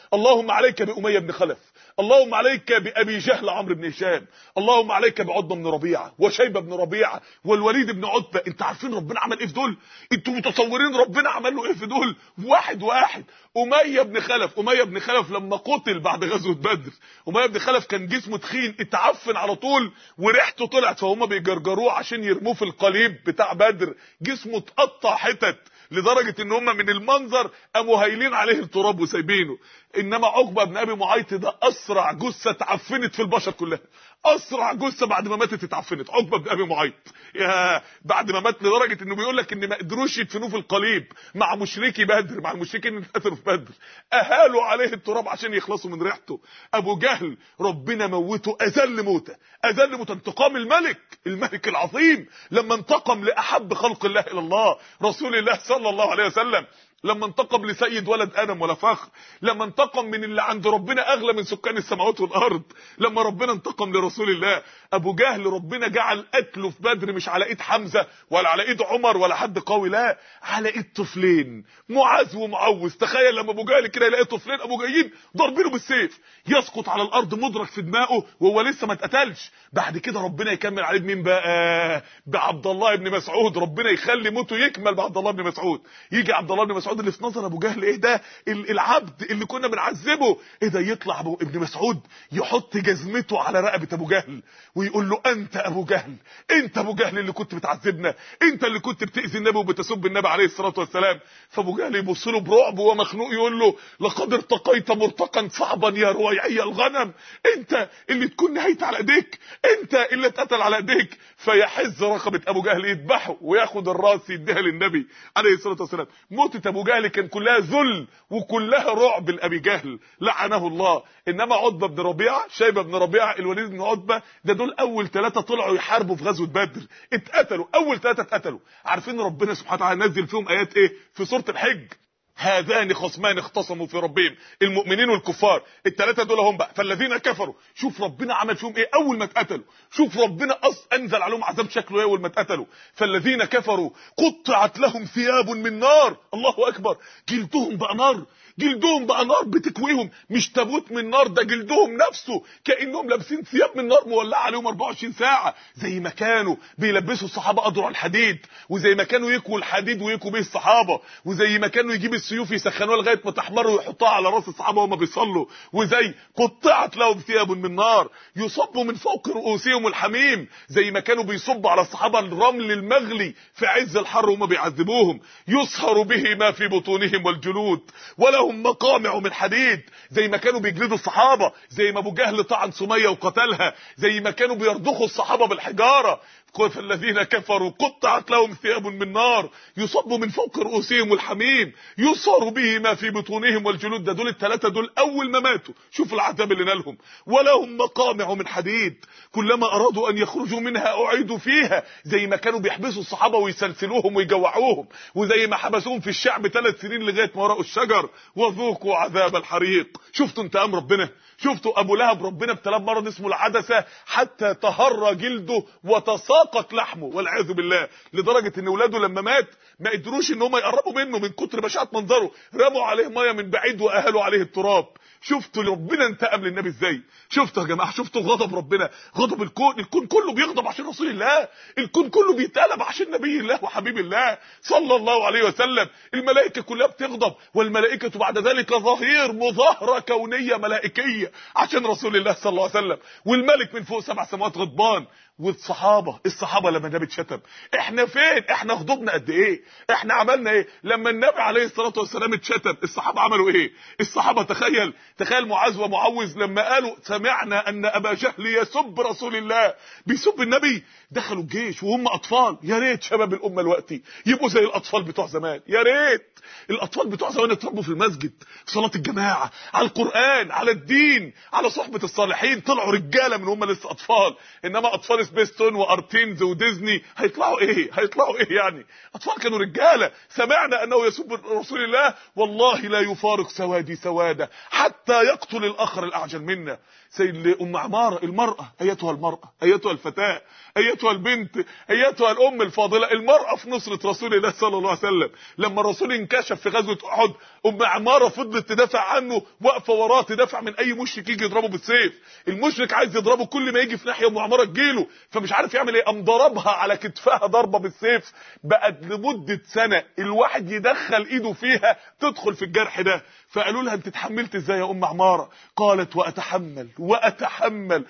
اللهم عليك بأمية بن خلف اللهم عليك بأبي جهل عمرو بن هشام اللهم عليك بعضة بن ربيعة وشيبة بن ربيعة والوليد بن عتبة انت عارفين ربنا عمل ايه في دول انتوا متصورين ربنا عمل له ايه في دول واحد واحد أمية بن خلف أمية بن خلف لما قتل بعد غزوة بدر أمية بن خلف كان جسمه تخين اتعفن على طول وريحته طلعت فهم بيجرجروه عشان يرموه في القليب بتاع بدر جسمه اتقطع حتت لدرجة ان هم من المنظر قاموا هايلين عليه التراب وسايبينه انما عقبه بن ابي معيط ده اسرع جثه اتعفنت في البشر كلها اسرع جثه بعد ما ماتت اتعفنت عقبه بن ابي معيط يا بعد ما مات لدرجه انه بيقول لك ان ما قدروش يدفنوه في القليب مع مشركي بدر مع المشركين اللي اتقتلوا في بدر اهالوا عليه التراب عشان يخلصوا من ريحته ابو جهل ربنا موته اذل موته اذل موته انتقام الملك الملك العظيم لما انتقم لاحب خلق الله الى الله رسول الله صلى الله عليه وسلم لما انتقم لسيد ولد ادم ولا فخر لما انتقم من اللي عند ربنا اغلى من سكان السماوات والارض لما ربنا انتقم لرسول الله ابو جهل ربنا جعل قتله في بدر مش على ايد حمزه ولا على ايد عمر ولا حد قوي لا على ايد طفلين معاذ ومعوذ تخيل لما ابو جهل كده يلاقي طفلين ابو جايين ضاربينه بالسيف يسقط على الارض مدرك في دماغه وهو لسه ما اتقتلش بعد كده ربنا يكمل عليه بمين بقى بعبد الله بن مسعود ربنا يخلي موته يكمل بعبد الله بن مسعود يجي عبد الله بن مسعود اللي في نظر ابو جهل ايه ده العبد اللي كنا بنعذبه ايه ده يطلع ابو ابن مسعود يحط جزمته على رقبه ابو جهل ويقول له انت ابو جهل انت ابو جهل اللي كنت بتعذبنا انت اللي كنت بتاذي النبي وبتسب النبي عليه الصلاه والسلام فابو جهل يبص له برعب وهو مخنوق يقول له لقد ارتقيت مرتقا صعبا يا رويعي الغنم انت اللي تكون نهايت على ايديك انت اللي اتقتل على ايديك فيحز رقبه ابو جهل يذبحه وياخد الراس يديها للنبي عليه الصلاه والسلام موتة ابو جهل كان كلها ذل وكلها رعب لابي جهل لعنه الله انما عتبه بن ربيعه شيبه بن ربيعه الوليد بن عتبه ده دول اول ثلاثه طلعوا يحاربوا في غزوه بدر اتقتلوا اول ثلاثه اتقتلوا عارفين ربنا سبحانه وتعالى نزل فيهم ايات ايه في سوره الحج هذان خصمان اختصموا في ربهم المؤمنين والكفار الثلاثه دول هم بقى فالذين كفروا شوف ربنا عمل فيهم ايه اول ما اتقتلوا شوف ربنا أص انزل عليهم عذاب شكله ايه اول ما اتقتلوا فالذين كفروا قطعت لهم ثياب من نار الله اكبر جلدهم بقى نار جلدهم بقى نار بتكويهم مش تابوت من نار ده جلدهم نفسه كانهم لابسين ثياب من نار مولعه عليهم 24 ساعه زي ما كانوا بيلبسوا الصحابه اضرع الحديد وزي ما كانوا يكوا الحديد ويكوا بيه الصحابه وزي ما كانوا يجيب السيوف يسخنوها لغايه ما تحمر ويحطوها على راس الصحابه وهم بيصلوا وزي قطعت لهم ثياب من نار يصب من فوق رؤوسهم الحميم زي ما كانوا بيصبوا على الصحابه الرمل المغلي في عز الحر وهم بيعذبوهم يصهر به ما في بطونهم والجلود ولهم مقامع من حديد زي ما كانوا بيجلدوا الصحابه زي ما ابو جهل طعن سميه وقتلها زي ما كانوا بيرضخوا الصحابه بالحجاره فالذين كفروا قطعت لهم ثياب من نار يصب من فوق رؤوسهم الحميم يصهر به ما في بطونهم والجلود ده دول الثلاثه دول اول ما ماتوا شوفوا العذاب اللي نالهم ولهم مقامع من حديد كلما ارادوا ان يخرجوا منها اعيدوا فيها زي ما كانوا بيحبسوا الصحابه ويسلسلوهم ويجوعوهم وزي ما حبسوهم في الشعب ثلاث سنين لغايه ما وراء الشجر وذوقوا عذاب الحريق شفتوا انتقام ربنا شفتوا ابو لهب ربنا ابتلاه مرض اسمه العدسه حتى تهرى جلده وتساقط لحمه والعياذ بالله لدرجه ان اولاده لما مات ما قدروش ان هم يقربوا منه من كتر بشاعه منظره رموا عليه ميه من بعيد واهلوا عليه التراب شفتوا ربنا انتقم للنبي ازاي شفتوا يا جماعه شفتوا غضب ربنا غضب الكون الكون كله بيغضب عشان رسول الله الكون كله بيتقلب عشان نبي الله وحبيب الله صلى الله عليه وسلم الملائكه كلها بتغضب والملائكه بعد ذلك ظهير مظاهره كونيه ملائكيه عشان رسول الله صلى الله عليه وسلم والملك من فوق سبع سماوات غضبان والصحابه الصحابه لما النبي اتشتم احنا فين احنا غضبنا قد ايه احنا عملنا ايه لما النبي عليه الصلاه والسلام اتشتم الصحابه عملوا ايه الصحابه تخيل تخيل معاذ ومعوذ لما قالوا سمعنا ان ابا جهل يسب رسول الله بيسب النبي دخلوا الجيش وهم اطفال يا ريت شباب الامه دلوقتي يبقوا زي الاطفال بتوع زمان يا ريت الاطفال بتوع زمان اتربوا في المسجد في صلاه الجماعه على القران على الدين على صحبه الصالحين طلعوا رجاله من هم لسه اطفال انما اطفال وسبيستون وارتينز وديزني هيطلعوا ايه هيطلعوا ايه يعني اطفال كانوا رجاله سمعنا انه يسب رسول الله والله لا يفارق سوادي سواده حتى يقتل الاخر الاعجل منا سيد ام عماره المراه ايتها المراه ايتها الفتاه ايتها البنت ايتها الام الفاضله المراه في نصره رسول الله صلى الله عليه وسلم لما الرسول انكشف في غزوه احد ام عماره فضلت تدافع عنه واقفه وراه تدافع من اي مشرك يجي يضربه بالسيف المشرك عايز يضربه كل ما يجي في ناحيه ام عماره تجيله فمش عارف يعمل ايه قام ضربها على كتفها ضربه بالسيف بقت لمده سنه الواحد يدخل ايده فيها تدخل في الجرح ده فقالوا لها انت اتحملت ازاي يا ام عماره قالت واتحمل واتحمل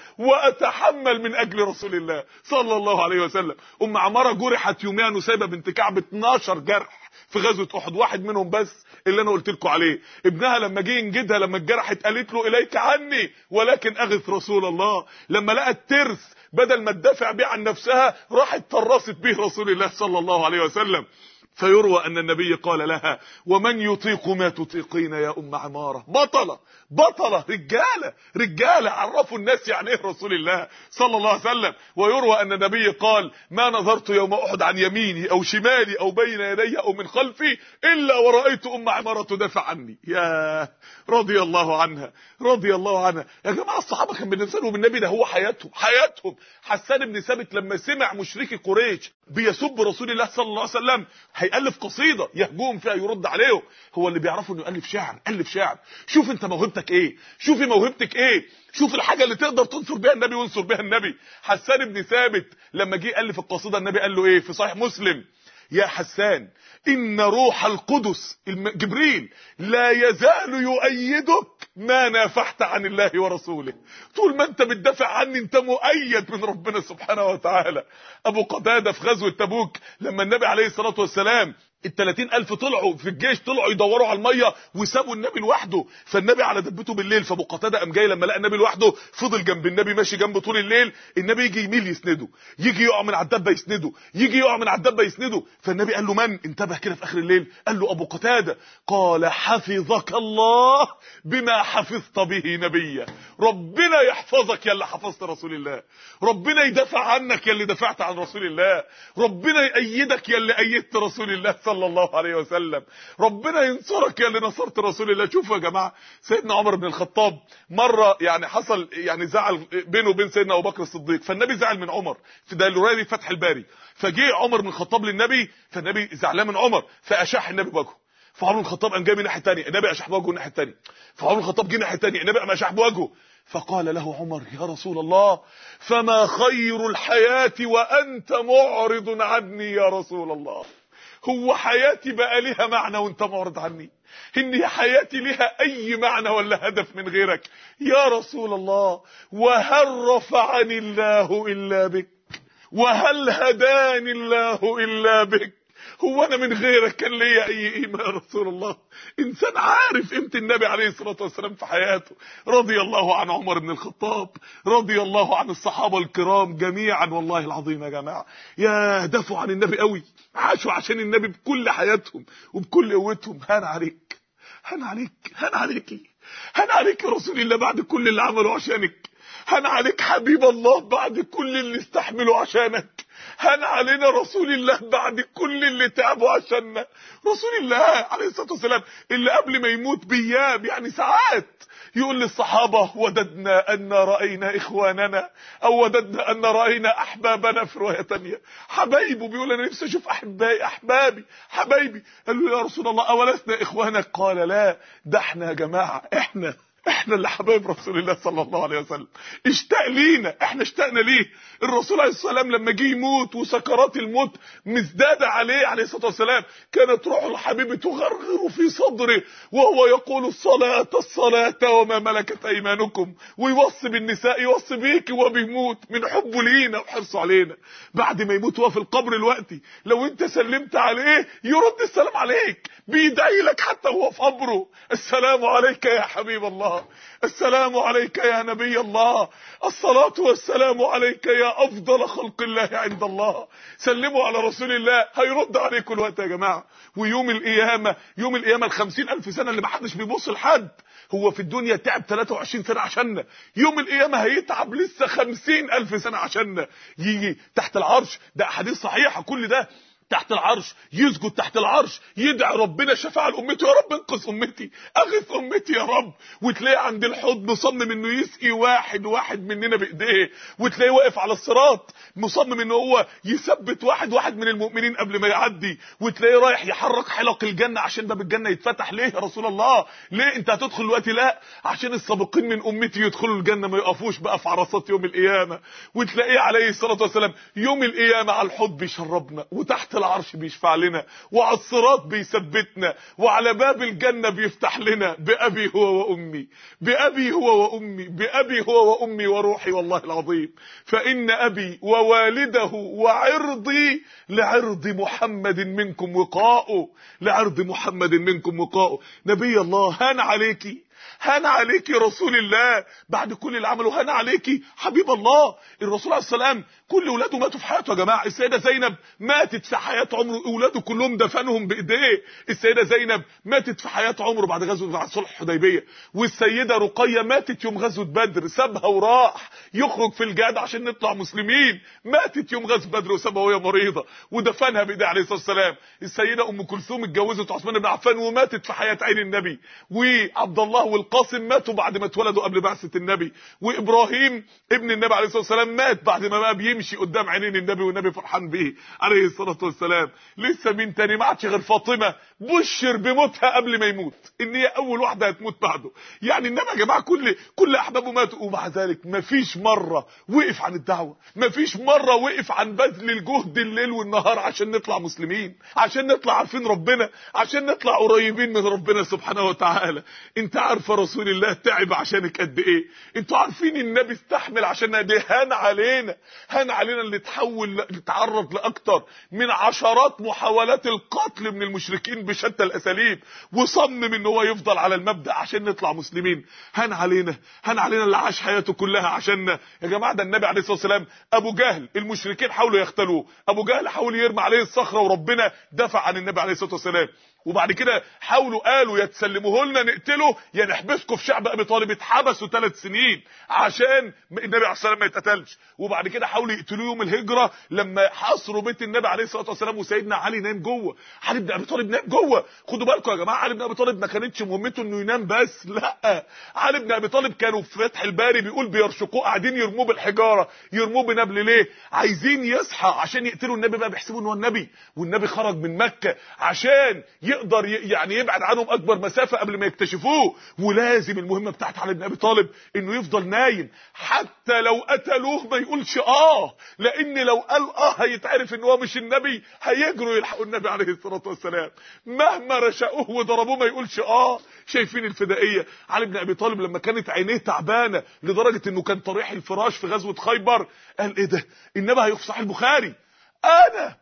واتحمل من اجل رسول الله صلى الله عليه وسلم ام عماره جرحت يوميا نسيبه بنت كعب 12 جرح في غزوه احد واحد منهم بس اللي انا قلت لكم عليه ابنها لما جه ينجدها لما اتجرحت قالت له اليك عني ولكن اغث رسول الله لما لقت ترس بدل ما تدافع بيه عن نفسها راحت طرست به رسول الله صلى الله عليه وسلم فيروى أن النبي قال لها ومن يطيق ما تطيقين يا أم عمارة بطلة بطلة رجالة رجالة عرفوا الناس يعني ايه رسول الله صلى الله عليه وسلم ويروى أن النبي قال ما نظرت يوم أحد عن يميني أو شمالي أو بين يدي أو من خلفي إلا ورأيت أم عمارة تدافع عني يا رضي الله عنها رضي الله عنها يا جماعة الصحابة كان بالنسبة لهم النبي ده هو حياتهم حياتهم حسان بن ثابت لما سمع مشركي قريش بيسب رسول الله صلى الله عليه وسلم هيألف قصيدة يهجوم فيها يرد عليهم هو اللي بيعرفوا انه يألف شعر ألف شعر شوف انت موهبتك ايه شوفي موهبتك ايه شوف الحاجة اللي تقدر تنصر بيها النبي وانصر بيها النبي حسان بن ثابت لما جه ألف القصيدة النبي قال له ايه في صحيح مسلم يا حسان إن روح القدس جبريل لا يزال يؤيدك ما نافحت عن الله ورسوله طول ما انت بتدافع عني انت مؤيد من ربنا سبحانه وتعالى ابو قتادة في غزوة تبوك لما النبي عليه الصلاة والسلام ال ألف طلعوا في الجيش طلعوا يدوروا على الميه وسابوا النبي لوحده فالنبي على دبته بالليل فابو قتاده قام جاي لما لقى النبي لوحده فضل جنب النبي ماشي جنبه طول الليل النبي يجي يميل يسنده يجي يقع من على الدبه يسنده يجي يقع من على الدبه يسنده فالنبي قال له من انتبه كده في اخر الليل قال له ابو قتاده قال حفظك الله بما حفظت به نبيا ربنا يحفظك يا اللي حفظت رسول الله ربنا يدافع عنك يا اللي دافعت عن رسول الله ربنا يأيدك يا اللي أيدت رسول الله صلى الله عليه وسلم ربنا ينصرك يا اللي نصرت رسول الله شوفوا يا جماعه سيدنا عمر بن الخطاب مره يعني حصل يعني زعل بينه وبين سيدنا ابو بكر الصديق فالنبي زعل من عمر في ده الروايه فتح الباري فجه عمر بن الخطاب للنبي فالنبي زعلان من عمر فاشاح النبي بوجهه فعمر بن الخطاب قام جاي من الناحيه الثانيه النبي اشاح بوجهه الناحيه الثانيه فعمر بن الخطاب جه الناحيه الثانيه النبي قام اشاح بوجهه فقال له عمر يا رسول الله فما خير الحياه وانت معرض عني يا رسول الله هو حياتي بقى ليها معنى وانت معرض عني ان حياتي ليها اي معنى ولا هدف من غيرك يا رسول الله وهل رفعني الله الا بك وهل هداني الله الا بك هو انا من غيرك كان ليا اي قيمه يا رسول الله انسان عارف قيمه النبي عليه الصلاه والسلام في حياته رضي الله عن عمر بن الخطاب رضي الله عن الصحابه الكرام جميعا والله العظيم يا جماعه يا دافعوا عن النبي قوي عاشوا عشان النبي بكل حياتهم وبكل قوتهم هان عليك هان عليك هان عليكي هان عليك يا رسول الله بعد كل اللي عمله عشانك هان عليك حبيب الله بعد كل اللي استحمله عشانك هان علينا رسول الله بعد كل اللي تعبوا عشاننا رسول الله عليه الصلاه والسلام اللي قبل ما يموت بايام يعني ساعات يقول للصحابه وددنا ان راينا اخواننا او وددنا ان راينا احبابنا في روايه ثانيه حبايبه بيقول انا نفسي اشوف احبائي احبابي حبايبي قال له يا رسول الله اولسنا اخوانك قال لا ده احنا يا جماعه احنا احنا اللي حبايب رسول الله صلى الله عليه وسلم اشتاق لينا احنا اشتقنا ليه الرسول عليه الصلاه والسلام لما جه يموت وسكرات الموت مزداده عليه عليه الصلاه والسلام كانت روح الحبيب تغرغر في صدره وهو يقول الصلاه الصلاه وما ملكت ايمانكم ويوصي بالنساء يوصي بيك وهو بيموت من حبه لينا وحرصه علينا بعد ما يموت هو في القبر الوقتي لو انت سلمت عليه يرد السلام عليك بيدعي لك حتى وهو في قبره السلام عليك يا حبيب الله السلام عليك يا نبي الله الصلاة والسلام عليك يا أفضل خلق الله عند الله سلموا على رسول الله هيرد عليكم الوقت يا جماعة ويوم القيامة يوم القيامة الخمسين ألف سنة اللي محدش بيبص لحد هو في الدنيا تعب 23 سنه عشاننا يوم القيامه هيتعب لسه 50 الف سنه عشاننا يجي تحت العرش ده احاديث صحيحه كل ده تحت العرش يسجد تحت العرش يدعي ربنا شفاعة لأمته يا رب انقذ أمتي أغث أمتي يا رب وتلاقيه عند الحوض مصمم إنه يسقي واحد واحد مننا بإيديه وتلاقيه واقف على الصراط مصمم إنه هو يثبت واحد واحد من المؤمنين قبل ما يعدي وتلاقيه رايح يحرك حلق الجنة عشان باب الجنة يتفتح ليه يا رسول الله ليه أنت هتدخل دلوقتي لا عشان السابقين من أمتي يدخلوا الجنة ما يقفوش بقى في عرصات يوم القيامة وتلاقيه عليه الصلاة والسلام يوم القيامة على الحوض بيشربنا وتحت العرش بيشفع لنا وعلى الصراط بيثبتنا وعلى باب الجنة بيفتح لنا بأبي هو وأمي بأبي هو وأمي بأبي هو وأمي وروحي والله العظيم فإن أبي ووالده وعرضي لعرض محمد منكم وقاؤه لعرض محمد منكم وقاؤه نبي الله هان عليكي هان عليك رسول الله بعد كل اللي عمله هان عليك حبيب الله الرسول عليه السلام كل اولاده ماتوا في حياته يا جماعه السيده زينب ماتت في حياه عمره اولاده كلهم دفنهم بايديه السيده زينب ماتت في حياه عمره بعد غزوه بعد صلح الحديبيه والسيده رقيه ماتت يوم غزوه بدر سابها وراح يخرج في الجهاد عشان نطلع مسلمين ماتت يوم غزوه بدر وسابها وهي مريضه ودفنها بايديه عليه الصلاه والسلام السيده ام كلثوم اتجوزت عثمان بن عفان وماتت في حياه عين النبي وعبد الله والقاسم ماتوا بعد ما اتولدوا قبل بعثه النبي وابراهيم ابن النبي عليه الصلاه والسلام مات بعد ما بقى بيمشي قدام عينين النبي والنبي فرحان بيه عليه الصلاه والسلام لسه مين تاني ما عادش غير فاطمه بشر بموتها قبل ما يموت ان هي اول واحده هتموت بعده يعني النبي يا جماعه كل كل احبابه ماتوا ومع ذلك مفيش مره وقف عن الدعوه مفيش مره وقف عن بذل الجهد الليل والنهار عشان نطلع مسلمين عشان نطلع عارفين ربنا عشان نطلع قريبين من ربنا سبحانه وتعالى انت عارفه رسول الله تعب عشانك قد ايه انتوا عارفين النبي استحمل عشان قد ايه هان علينا هان علينا اللي تحول نتعرض لاكتر من عشرات محاولات القتل من المشركين بشتى الاساليب وصمم ان هو يفضل على المبدا عشان نطلع مسلمين هان علينا هان علينا اللي عاش حياته كلها عشاننا يا جماعه ده النبي عليه الصلاه والسلام ابو جهل المشركين حاولوا يقتلوه ابو جهل حاول يرمي عليه الصخره وربنا دفع عن النبي عليه الصلاه والسلام وبعد كده حاولوا قالوا يا تسلموه لنا نقتله يا نحبسكم في شعب ابي طالب اتحبسوا ثلاث سنين عشان النبي عليه الصلاه والسلام ما يتقتلش وبعد كده حاولوا يقتلوه يوم الهجره لما حاصروا بيت النبي عليه الصلاه والسلام وسيدنا علي نام جوه علي بن ابي طالب نام جوه خدوا بالكم يا جماعه علي بن ابي طالب ما كانتش مهمته انه ينام بس لا علي بن ابي طالب كانوا في فتح الباري بيقول بيرشقوه قاعدين يرموه بالحجاره يرموه بنبل ليه عايزين يصحى عشان يقتلوا النبي بقى بيحسبوا ان هو النبي والنبي خرج من مكه عشان يقدر يعني يبعد عنهم اكبر مسافه قبل ما يكتشفوه ولازم المهمه بتاعت علي بن ابي طالب انه يفضل نايم حتى لو قتلوه ما يقولش اه لان لو قال اه هيتعرف ان هو مش النبي هيجروا يلحقوا النبي عليه الصلاه والسلام مهما رشقوه وضربوه ما يقولش اه شايفين الفدائيه علي بن ابي طالب لما كانت عينيه تعبانه لدرجه انه كان طريح الفراش في غزوه خيبر قال ايه ده النبي هيفصح البخاري انا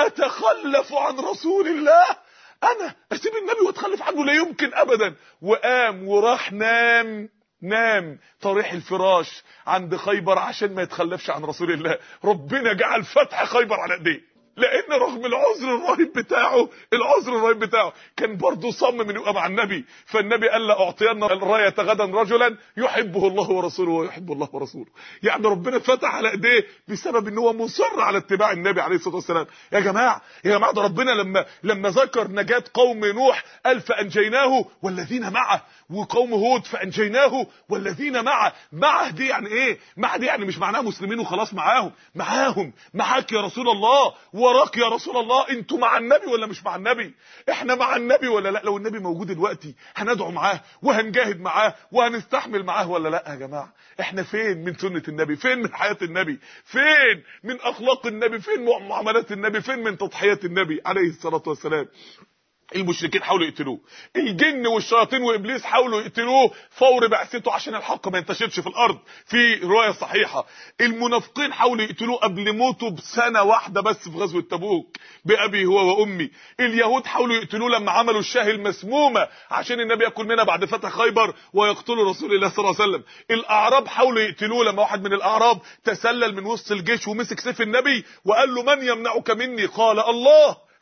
اتخلف عن رسول الله انا اسيب النبي واتخلف عنه لا يمكن ابدا وقام وراح نام نام طريح الفراش عند خيبر عشان ما يتخلفش عن رسول الله ربنا جعل فتح خيبر على ايديه لان رغم العذر الرهيب بتاعه العذر الرهيب بتاعه كان برضه صمم انه يبقى مع النبي فالنبي قال لا اعطينا الرايه غدا رجلا يحبه الله ورسوله ويحب الله ورسوله يعني ربنا فتح على ايديه بسبب ان هو مصر على اتباع النبي عليه الصلاه والسلام يا جماعه يا جماعه ده ربنا لما لما ذكر نجاه قوم نوح قال فانجيناه والذين معه وقوم هود فانجيناه والذين معه معه دي يعني ايه معه دي يعني مش معناها مسلمين وخلاص معاهم معاهم معاك يا رسول الله وراك يا رسول الله انتوا مع النبي ولا مش مع النبي احنا مع النبي ولا لا لو النبي موجود دلوقتي هندعو معاه وهنجاهد معاه وهنستحمل معاه ولا لا يا جماعه احنا فين من سنه النبي فين من حياه النبي فين من اخلاق النبي فين من معاملات النبي فين من تضحيات النبي عليه الصلاه والسلام المشركين حاولوا يقتلوه الجن والشياطين وابليس حاولوا يقتلوه فور بعثته عشان الحق ما ينتشرش في الارض في روايه صحيحه المنافقين حاولوا يقتلوه قبل موته بسنه واحده بس في غزوه تبوك بابي هو وامي اليهود حاولوا يقتلوه لما عملوا الشاه المسمومه عشان النبي ياكل منها بعد فتح خيبر ويقتلوا رسول الله صلى الله عليه وسلم الاعراب حاولوا يقتلوه لما واحد من الاعراب تسلل من وسط الجيش ومسك سيف النبي وقال له من يمنعك مني قال الله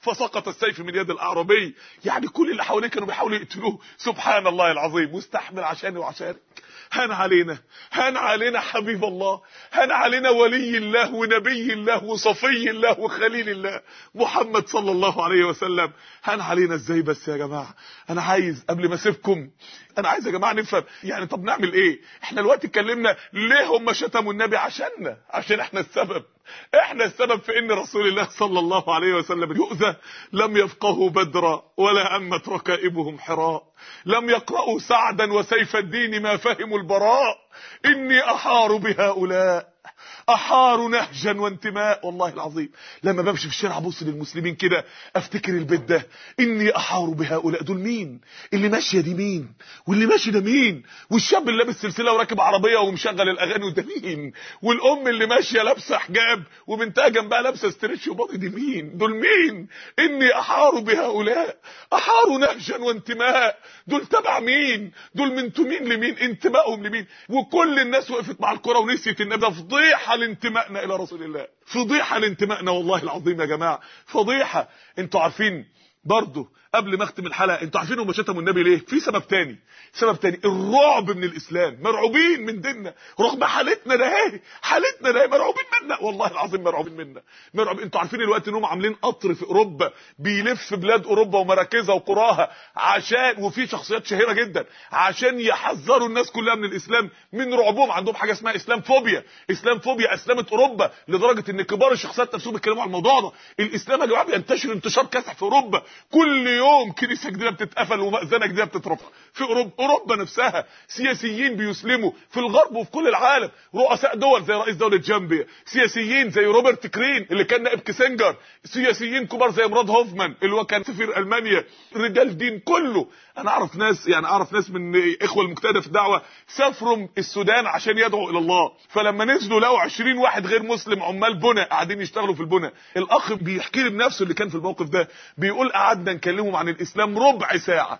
فسقط السيف من يد الاعرابي يعني كل اللي حواليه كانوا بيحاولوا يقتلوه سبحان الله العظيم مستحمل عشاني وعشانك هان علينا هان علينا حبيب الله هان علينا ولي الله ونبي الله وصفي الله وخليل الله محمد صلى الله عليه وسلم هان علينا ازاي بس يا جماعه انا عايز قبل ما اسيبكم انا عايز يا جماعه نفهم يعني طب نعمل ايه احنا دلوقتي اتكلمنا ليه هم شتموا النبي عشاننا عشان احنا السبب احنا السبب في ان رسول الله صلى الله عليه وسلم يؤذى لم يفقهوا بدرا ولا امت ركائبهم حراء لم يقرأوا سعدا وسيف الدين ما فهموا البراء اني احار بهؤلاء احار نهجا وانتماء والله العظيم لما بمشي في الشارع ابص للمسلمين كده افتكر البيت ده اني احار بهؤلاء دول مين اللي ماشيه دي مين واللي ماشي ده مين والشاب اللي لابس سلسله وراكب عربيه ومشغل الاغاني ده مين والام اللي ماشيه لابسه حجاب وبنتها جنبها لابسه ستريتش وباضي دي مين دول مين اني احار بهؤلاء احار نهجا وانتماء دول تبع مين دول من مين لمين انتمائهم لمين وكل الناس وقفت مع الكره ونسيت ان ده فضيحه لانتمائنا الى رسول الله فضيحه لانتمائنا والله العظيم يا جماعه فضيحه انتوا عارفين برضه قبل ما اختم الحلقه انتوا عارفين هم شتموا النبي ليه في سبب تاني سبب تاني الرعب من الاسلام مرعوبين من ديننا رغم حالتنا ده اهي حالتنا ده مرعوبين منا والله العظيم مرعوبين منا مرعوب انتوا عارفين الوقت انهم عاملين قطر في اوروبا بيلف بلاد اوروبا ومراكزها وقراها عشان وفي شخصيات شهيره جدا عشان يحذروا الناس كلها من الاسلام من رعبهم عندهم حاجه اسمها اسلام فوبيا اسلام فوبيا اسلمت اوروبا لدرجه ان كبار الشخصيات نفسهم بيتكلموا عن الموضوع ده الاسلام يا جماعه بينتشر انتشار كاسح في اوروبا كل يوم كنيسه جديده بتتقفل ومأذنه جديده بتترفع في اوروبا اوروبا نفسها سياسيين بيسلموا في الغرب وفي كل العالم رؤساء دول زي رئيس دوله جامبيا سياسيين زي روبرت كرين اللي كان نائب كيسنجر سياسيين كبار زي مراد هوفمان اللي هو كان سفير المانيا رجال دين كله انا اعرف ناس يعني اعرف ناس من اخوه المجتهده في الدعوه سافروا السودان عشان يدعوا الى الله فلما نزلوا لقوا 20 واحد غير مسلم عمال بنا قاعدين يشتغلوا في البنا الاخ بيحكي لي بنفسه اللي كان في الموقف ده بيقول قعدنا نكلمهم عن الاسلام ربع ساعه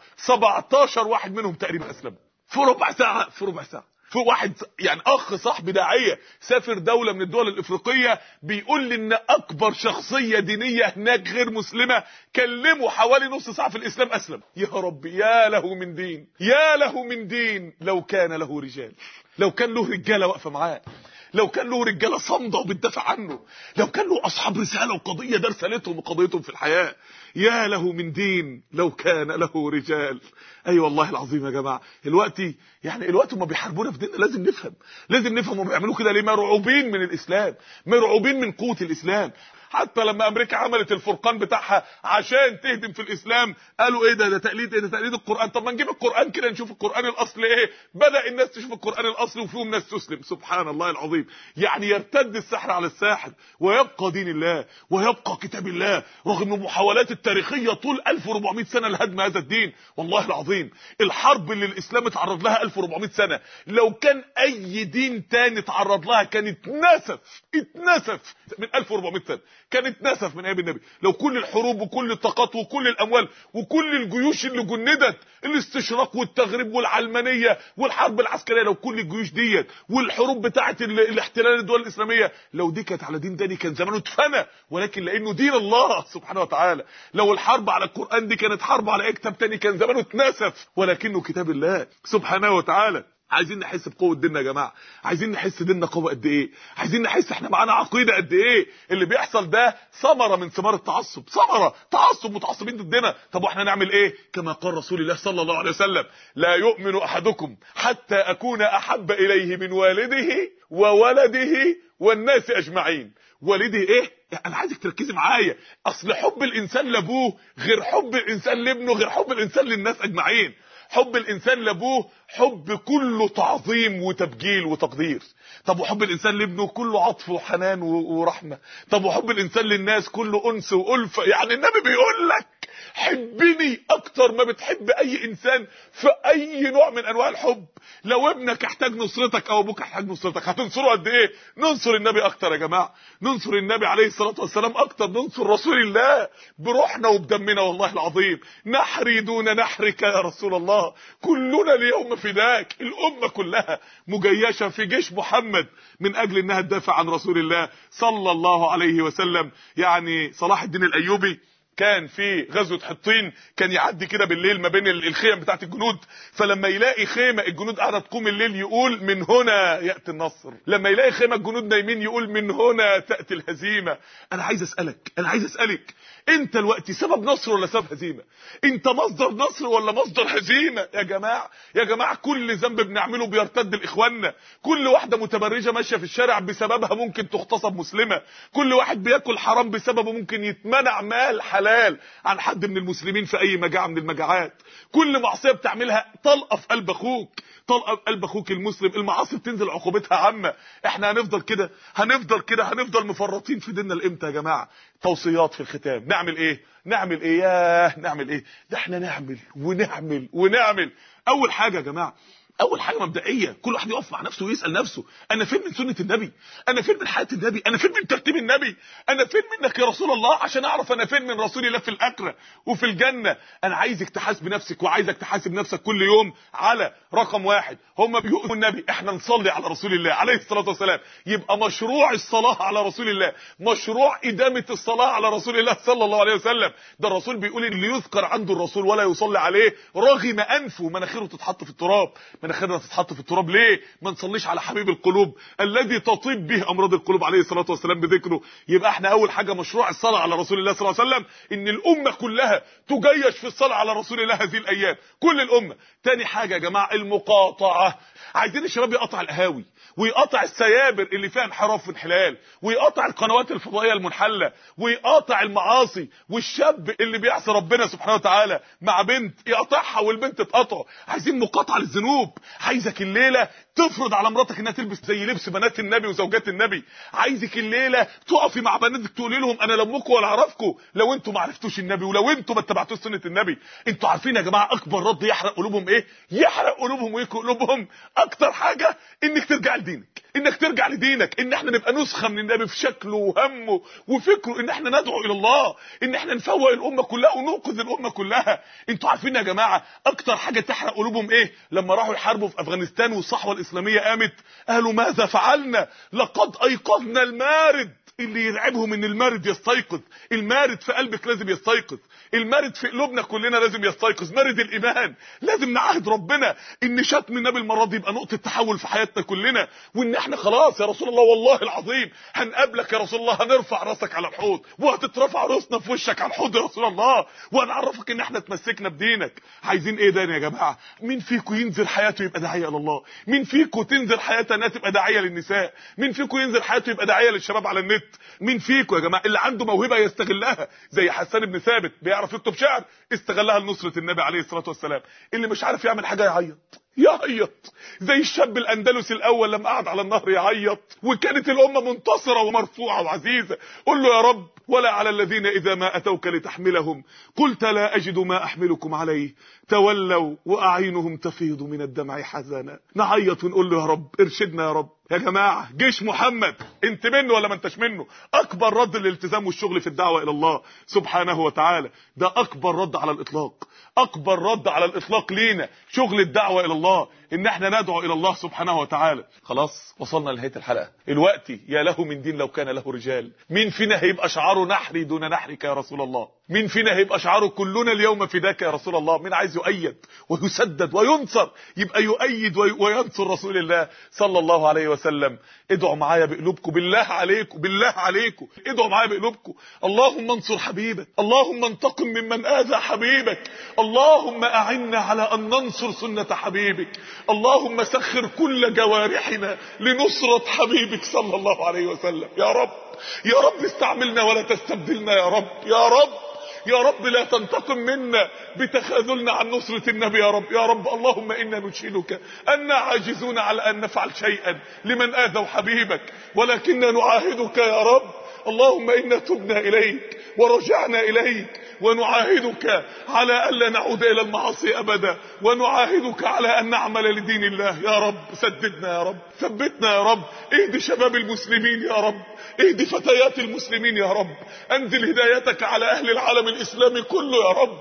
17 واحد منهم تقريبا اسلموا في ربع ساعه في ربع ساعه في واحد يعني اخ صاحبي داعيه سافر دوله من الدول الافريقيه بيقول لي ان اكبر شخصيه دينيه هناك غير مسلمه كلمه حوالي نص ساعه في الاسلام اسلم يا رب يا له من دين يا له من دين لو كان له رجال لو كان له رجاله واقفه معاه لو كان له رجاله صامده وبتدافع عنه لو كان له اصحاب رساله وقضيه ده رسالتهم وقضيتهم في الحياه يا له من دين لو كان له رجال اي أيوة والله العظيم يا جماعه دلوقتي يعني الوقت هم بيحاربونا في ديننا لازم نفهم لازم نفهم هم بيعملوا كده ليه مرعوبين من الاسلام مرعوبين من قوه الاسلام حتى لما امريكا عملت الفرقان بتاعها عشان تهدم في الاسلام قالوا ايه ده ده تقليد ايه ده تقليد القران طب ما نجيب القران كده نشوف القران الاصلي ايه بدا الناس تشوف القران الاصلي وفيهم ناس تسلم سبحان الله العظيم يعني يرتد السحر على الساحر ويبقى دين الله ويبقى كتاب الله رغم المحاولات التاريخيه طول 1400 سنه لهدم هذا الدين والله العظيم الحرب اللي الاسلام اتعرض لها 1400 سنه لو كان اي دين تاني اتعرض لها كان اتنسف اتنسف من 1400 سنه كان اتنسف من ايام النبي لو كل الحروب وكل الطاقات وكل الاموال وكل الجيوش اللي جندت الاستشراق والتغريب والعلمانيه والحرب العسكريه لو كل الجيوش ديت والحروب بتاعه الاحتلال الدول الاسلاميه لو دي كانت على دين تاني كان زمانه اتفنى ولكن لانه دين الله سبحانه وتعالى لو الحرب على القران دي كانت حرب على اي كتاب تاني كان زمانه اتنسف ولكنه كتاب الله سبحانه وتعالى عايزين نحس بقوه ديننا يا جماعه عايزين نحس ديننا قوه قد ايه عايزين نحس احنا معانا عقيده قد ايه اللي بيحصل ده ثمره من ثمار التعصب ثمره تعصب متعصبين ضدنا طب واحنا نعمل ايه كما قال رسول الله صلى الله عليه وسلم لا يؤمن احدكم حتى اكون احب اليه من والده وولده والناس اجمعين والدي ايه انا عايزك تركزي معايا اصل حب الانسان لابوه غير حب الانسان لابنه غير حب الانسان للناس اجمعين حب الانسان لابوه حب كله تعظيم وتبجيل وتقدير طب وحب الانسان لابنه كله عطف وحنان ورحمه طب وحب الانسان للناس كله انس والفه يعني النبي بيقول لك حبني اكتر ما بتحب اي انسان في اي نوع من انواع الحب لو ابنك احتاج نصرتك او ابوك احتاج نصرتك هتنصره قد ايه ننصر النبي اكتر يا جماعه ننصر النبي عليه الصلاه والسلام اكتر ننصر رسول الله بروحنا وبدمنا والله العظيم نحري دون نحرك يا رسول الله كلنا اليوم فداك الامه كلها مجيشه في جيش محمد من اجل انها تدافع عن رسول الله صلى الله عليه وسلم يعني صلاح الدين الايوبي كان في غزوه حطين كان يعدي كده بالليل ما بين الخيم بتاعت الجنود فلما يلاقي خيمه الجنود قاعده تقوم الليل يقول من هنا ياتي النصر لما يلاقي خيمه الجنود نايمين يقول من هنا تاتي الهزيمه انا عايز اسالك انا عايز اسالك انت الوقت سبب نصر ولا سبب هزيمه انت مصدر نصر ولا مصدر هزيمه يا جماعه يا جماعه كل ذنب بنعمله بيرتد لاخواننا كل واحده متبرجه ماشيه في الشارع بسببها ممكن تغتصب مسلمه كل واحد بياكل حرام بسببه ممكن يتمنع مال حلال عن حد من المسلمين في اي مجاعه من المجاعات كل معصيه بتعملها طلقه في قلب اخوك طلقه في قلب اخوك المسلم المعاصي بتنزل عقوبتها عامه احنا هنفضل كده هنفضل كده هنفضل مفرطين في ديننا لامتى يا جماعه توصيات في الختام نعمل ايه نعمل ايه ياه نعمل ايه ده احنا نعمل ونعمل ونعمل اول حاجه يا جماعه اول حاجه مبدئيه كل واحد يقف مع نفسه ويسال نفسه انا فين من سنه النبي انا فين من حياه النبي انا فين من ترتيب النبي انا فين منك يا رسول الله عشان اعرف انا فين من رسول الله في الاخره وفي الجنه انا عايزك تحاسب نفسك وعايزك تحاسب نفسك كل يوم على رقم واحد هم بيقولوا النبي احنا نصلي على رسول الله عليه الصلاه والسلام يبقى مشروع الصلاه على رسول الله مشروع ادامه الصلاه على رسول الله صلى الله عليه وسلم ده الرسول بيقول اللي يذكر عنده الرسول ولا يصلي عليه رغم انفه مناخيره تتحط في التراب مناخيرنا تتحط في التراب ليه ما نصليش على حبيب القلوب الذي تطيب به امراض القلوب عليه الصلاه والسلام بذكره يبقى احنا اول حاجه مشروع الصلاه على رسول الله صلى الله عليه وسلم ان الامه كلها تجيش في الصلاه على رسول الله هذه الايام كل الامه تاني حاجه يا جماعه المقاطعه عايزين الشباب يقطع القهاوي ويقطع السيابر اللي فيها انحراف وانحلال ويقطع القنوات الفضائيه المنحله ويقطع المعاصي والشاب اللي بيعصي ربنا سبحانه وتعالى مع بنت يقطعها والبنت تقطعه عايزين مقاطعه للذنوب عايزك الليله تفرض على مراتك انها تلبس زي لبس بنات النبي وزوجات النبي عايزك الليله تقفي مع بناتك تقولي لهم انا لا امكم ولا اعرفكم لو انتوا ما عرفتوش النبي ولو انتوا ما اتبعتوش سنه النبي انتوا عارفين يا جماعه اكبر رد يحرق قلوبهم ايه يحرق قلوبهم ويكو قلوبهم اكتر حاجه انك ترجع لدينك انك ترجع لدينك ان احنا نبقى نسخه من النبي في شكله وهمه وفكره ان احنا ندعو الى الله ان احنا نفوق الامه كلها وننقذ الامه كلها انتوا عارفين يا جماعه اكتر حاجه تحرق قلوبهم ايه لما راحوا يحاربوا في افغانستان والصحوه الاسلاميه قامت قالوا ماذا فعلنا لقد ايقظنا المارد اللي يرعبهم ان المارد يستيقظ المارد في قلبك لازم يستيقظ المارد في قلوبنا كلنا لازم يستيقظ مارد الايمان لازم نعهد ربنا ان شتم النبي المره دي يبقى نقطه تحول في حياتنا كلنا وان احنا خلاص يا رسول الله والله العظيم هنقابلك يا رسول الله هنرفع راسك على الحوض وهتترفع راسنا في وشك على الحوض يا رسول الله وهنعرفك ان احنا اتمسكنا بدينك عايزين ايه تاني يا جماعه مين فيكم ينزل حياته يبقى داعيه لله مين فيكم تنزل حياتها انها تبقى داعيه للنساء مين فيكم ينزل حياته يبقى داعيه للشباب على النت مين فيكم يا جماعه اللي عنده موهبه يستغلها زي حسان بن ثابت بيعرف يكتب شعر استغلها لنصره النبي عليه الصلاه والسلام اللي مش عارف يعمل حاجه يعيط يعيط زي الشاب الاندلسي الاول لما قعد على النهر يعيط وكانت الامه منتصره ومرفوعه وعزيزه قل له يا رب ولا على الذين اذا ما اتوك لتحملهم قلت لا اجد ما احملكم عليه تولوا واعينهم تفيض من الدمع حزنا نعيط ونقول له يا رب ارشدنا يا رب يا جماعه جيش محمد انت منه ولا ما انتش منه اكبر رد للالتزام والشغل في الدعوه الى الله سبحانه وتعالى ده اكبر رد على الاطلاق اكبر رد على الاطلاق لينا شغل الدعوه الى الله ان احنا ندعو الى الله سبحانه وتعالى خلاص وصلنا لنهايه الحلقه الوقت يا له من دين لو كان له رجال مين فينا هيبقى شعاره نحري دون نحرك يا رسول الله مين فينا هيبقى شعاره كلنا اليوم فداك يا رسول الله مين عايز يؤيد ويسدد وينصر يبقى يؤيد وينصر رسول الله صلى الله عليه وسلم ادعوا معايا بقلوبكم بالله عليكم بالله عليكم ادعوا معايا بقلوبكم اللهم انصر حبيبك اللهم انتقم ممن اذى حبيبك اللهم اعنا على ان ننصر سنه حبيبك اللهم سخر كل جوارحنا لنصره حبيبك صلى الله عليه وسلم يا رب يا رب استعملنا ولا تستبدلنا يا رب يا رب يا رب لا تنتقم منا بتخاذلنا عن نصرة النبي يا رب يا رب اللهم إنا نشهدك أننا عاجزون على أن نفعل شيئا لمن آذوا حبيبك ولكننا نعاهدك يا رب اللهم إنا تبنا إليك ورجعنا إليك ونعاهدك على ألا نعود إلى المعاصي أبدا ونعاهدك على أن نعمل لدين الله يا رب سددنا يا رب ثبتنا يا رب اهدي شباب المسلمين يا رب اهدي فتيات المسلمين يا رب انزل هدايتك على أهل العالم الإسلامي كله يا رب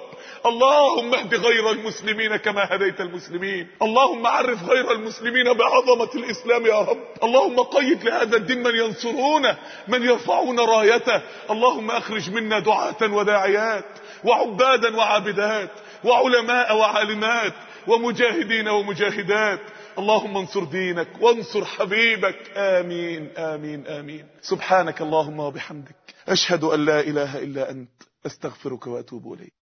اللهم اهد غير المسلمين كما هديت المسلمين اللهم عرف غير المسلمين بعظمة الإسلام يا رب اللهم قيد لهذا الدين من ينصرونه من يرفعون رايته اللهم أخرج منا دعاة وداعيات وعبادا وعابدات وعلماء وعالمات ومجاهدين ومجاهدات اللهم انصر دينك وانصر حبيبك آمين آمين آمين سبحانك اللهم وبحمدك أشهد أن لا إله إلا أنت أستغفرك وأتوب إليك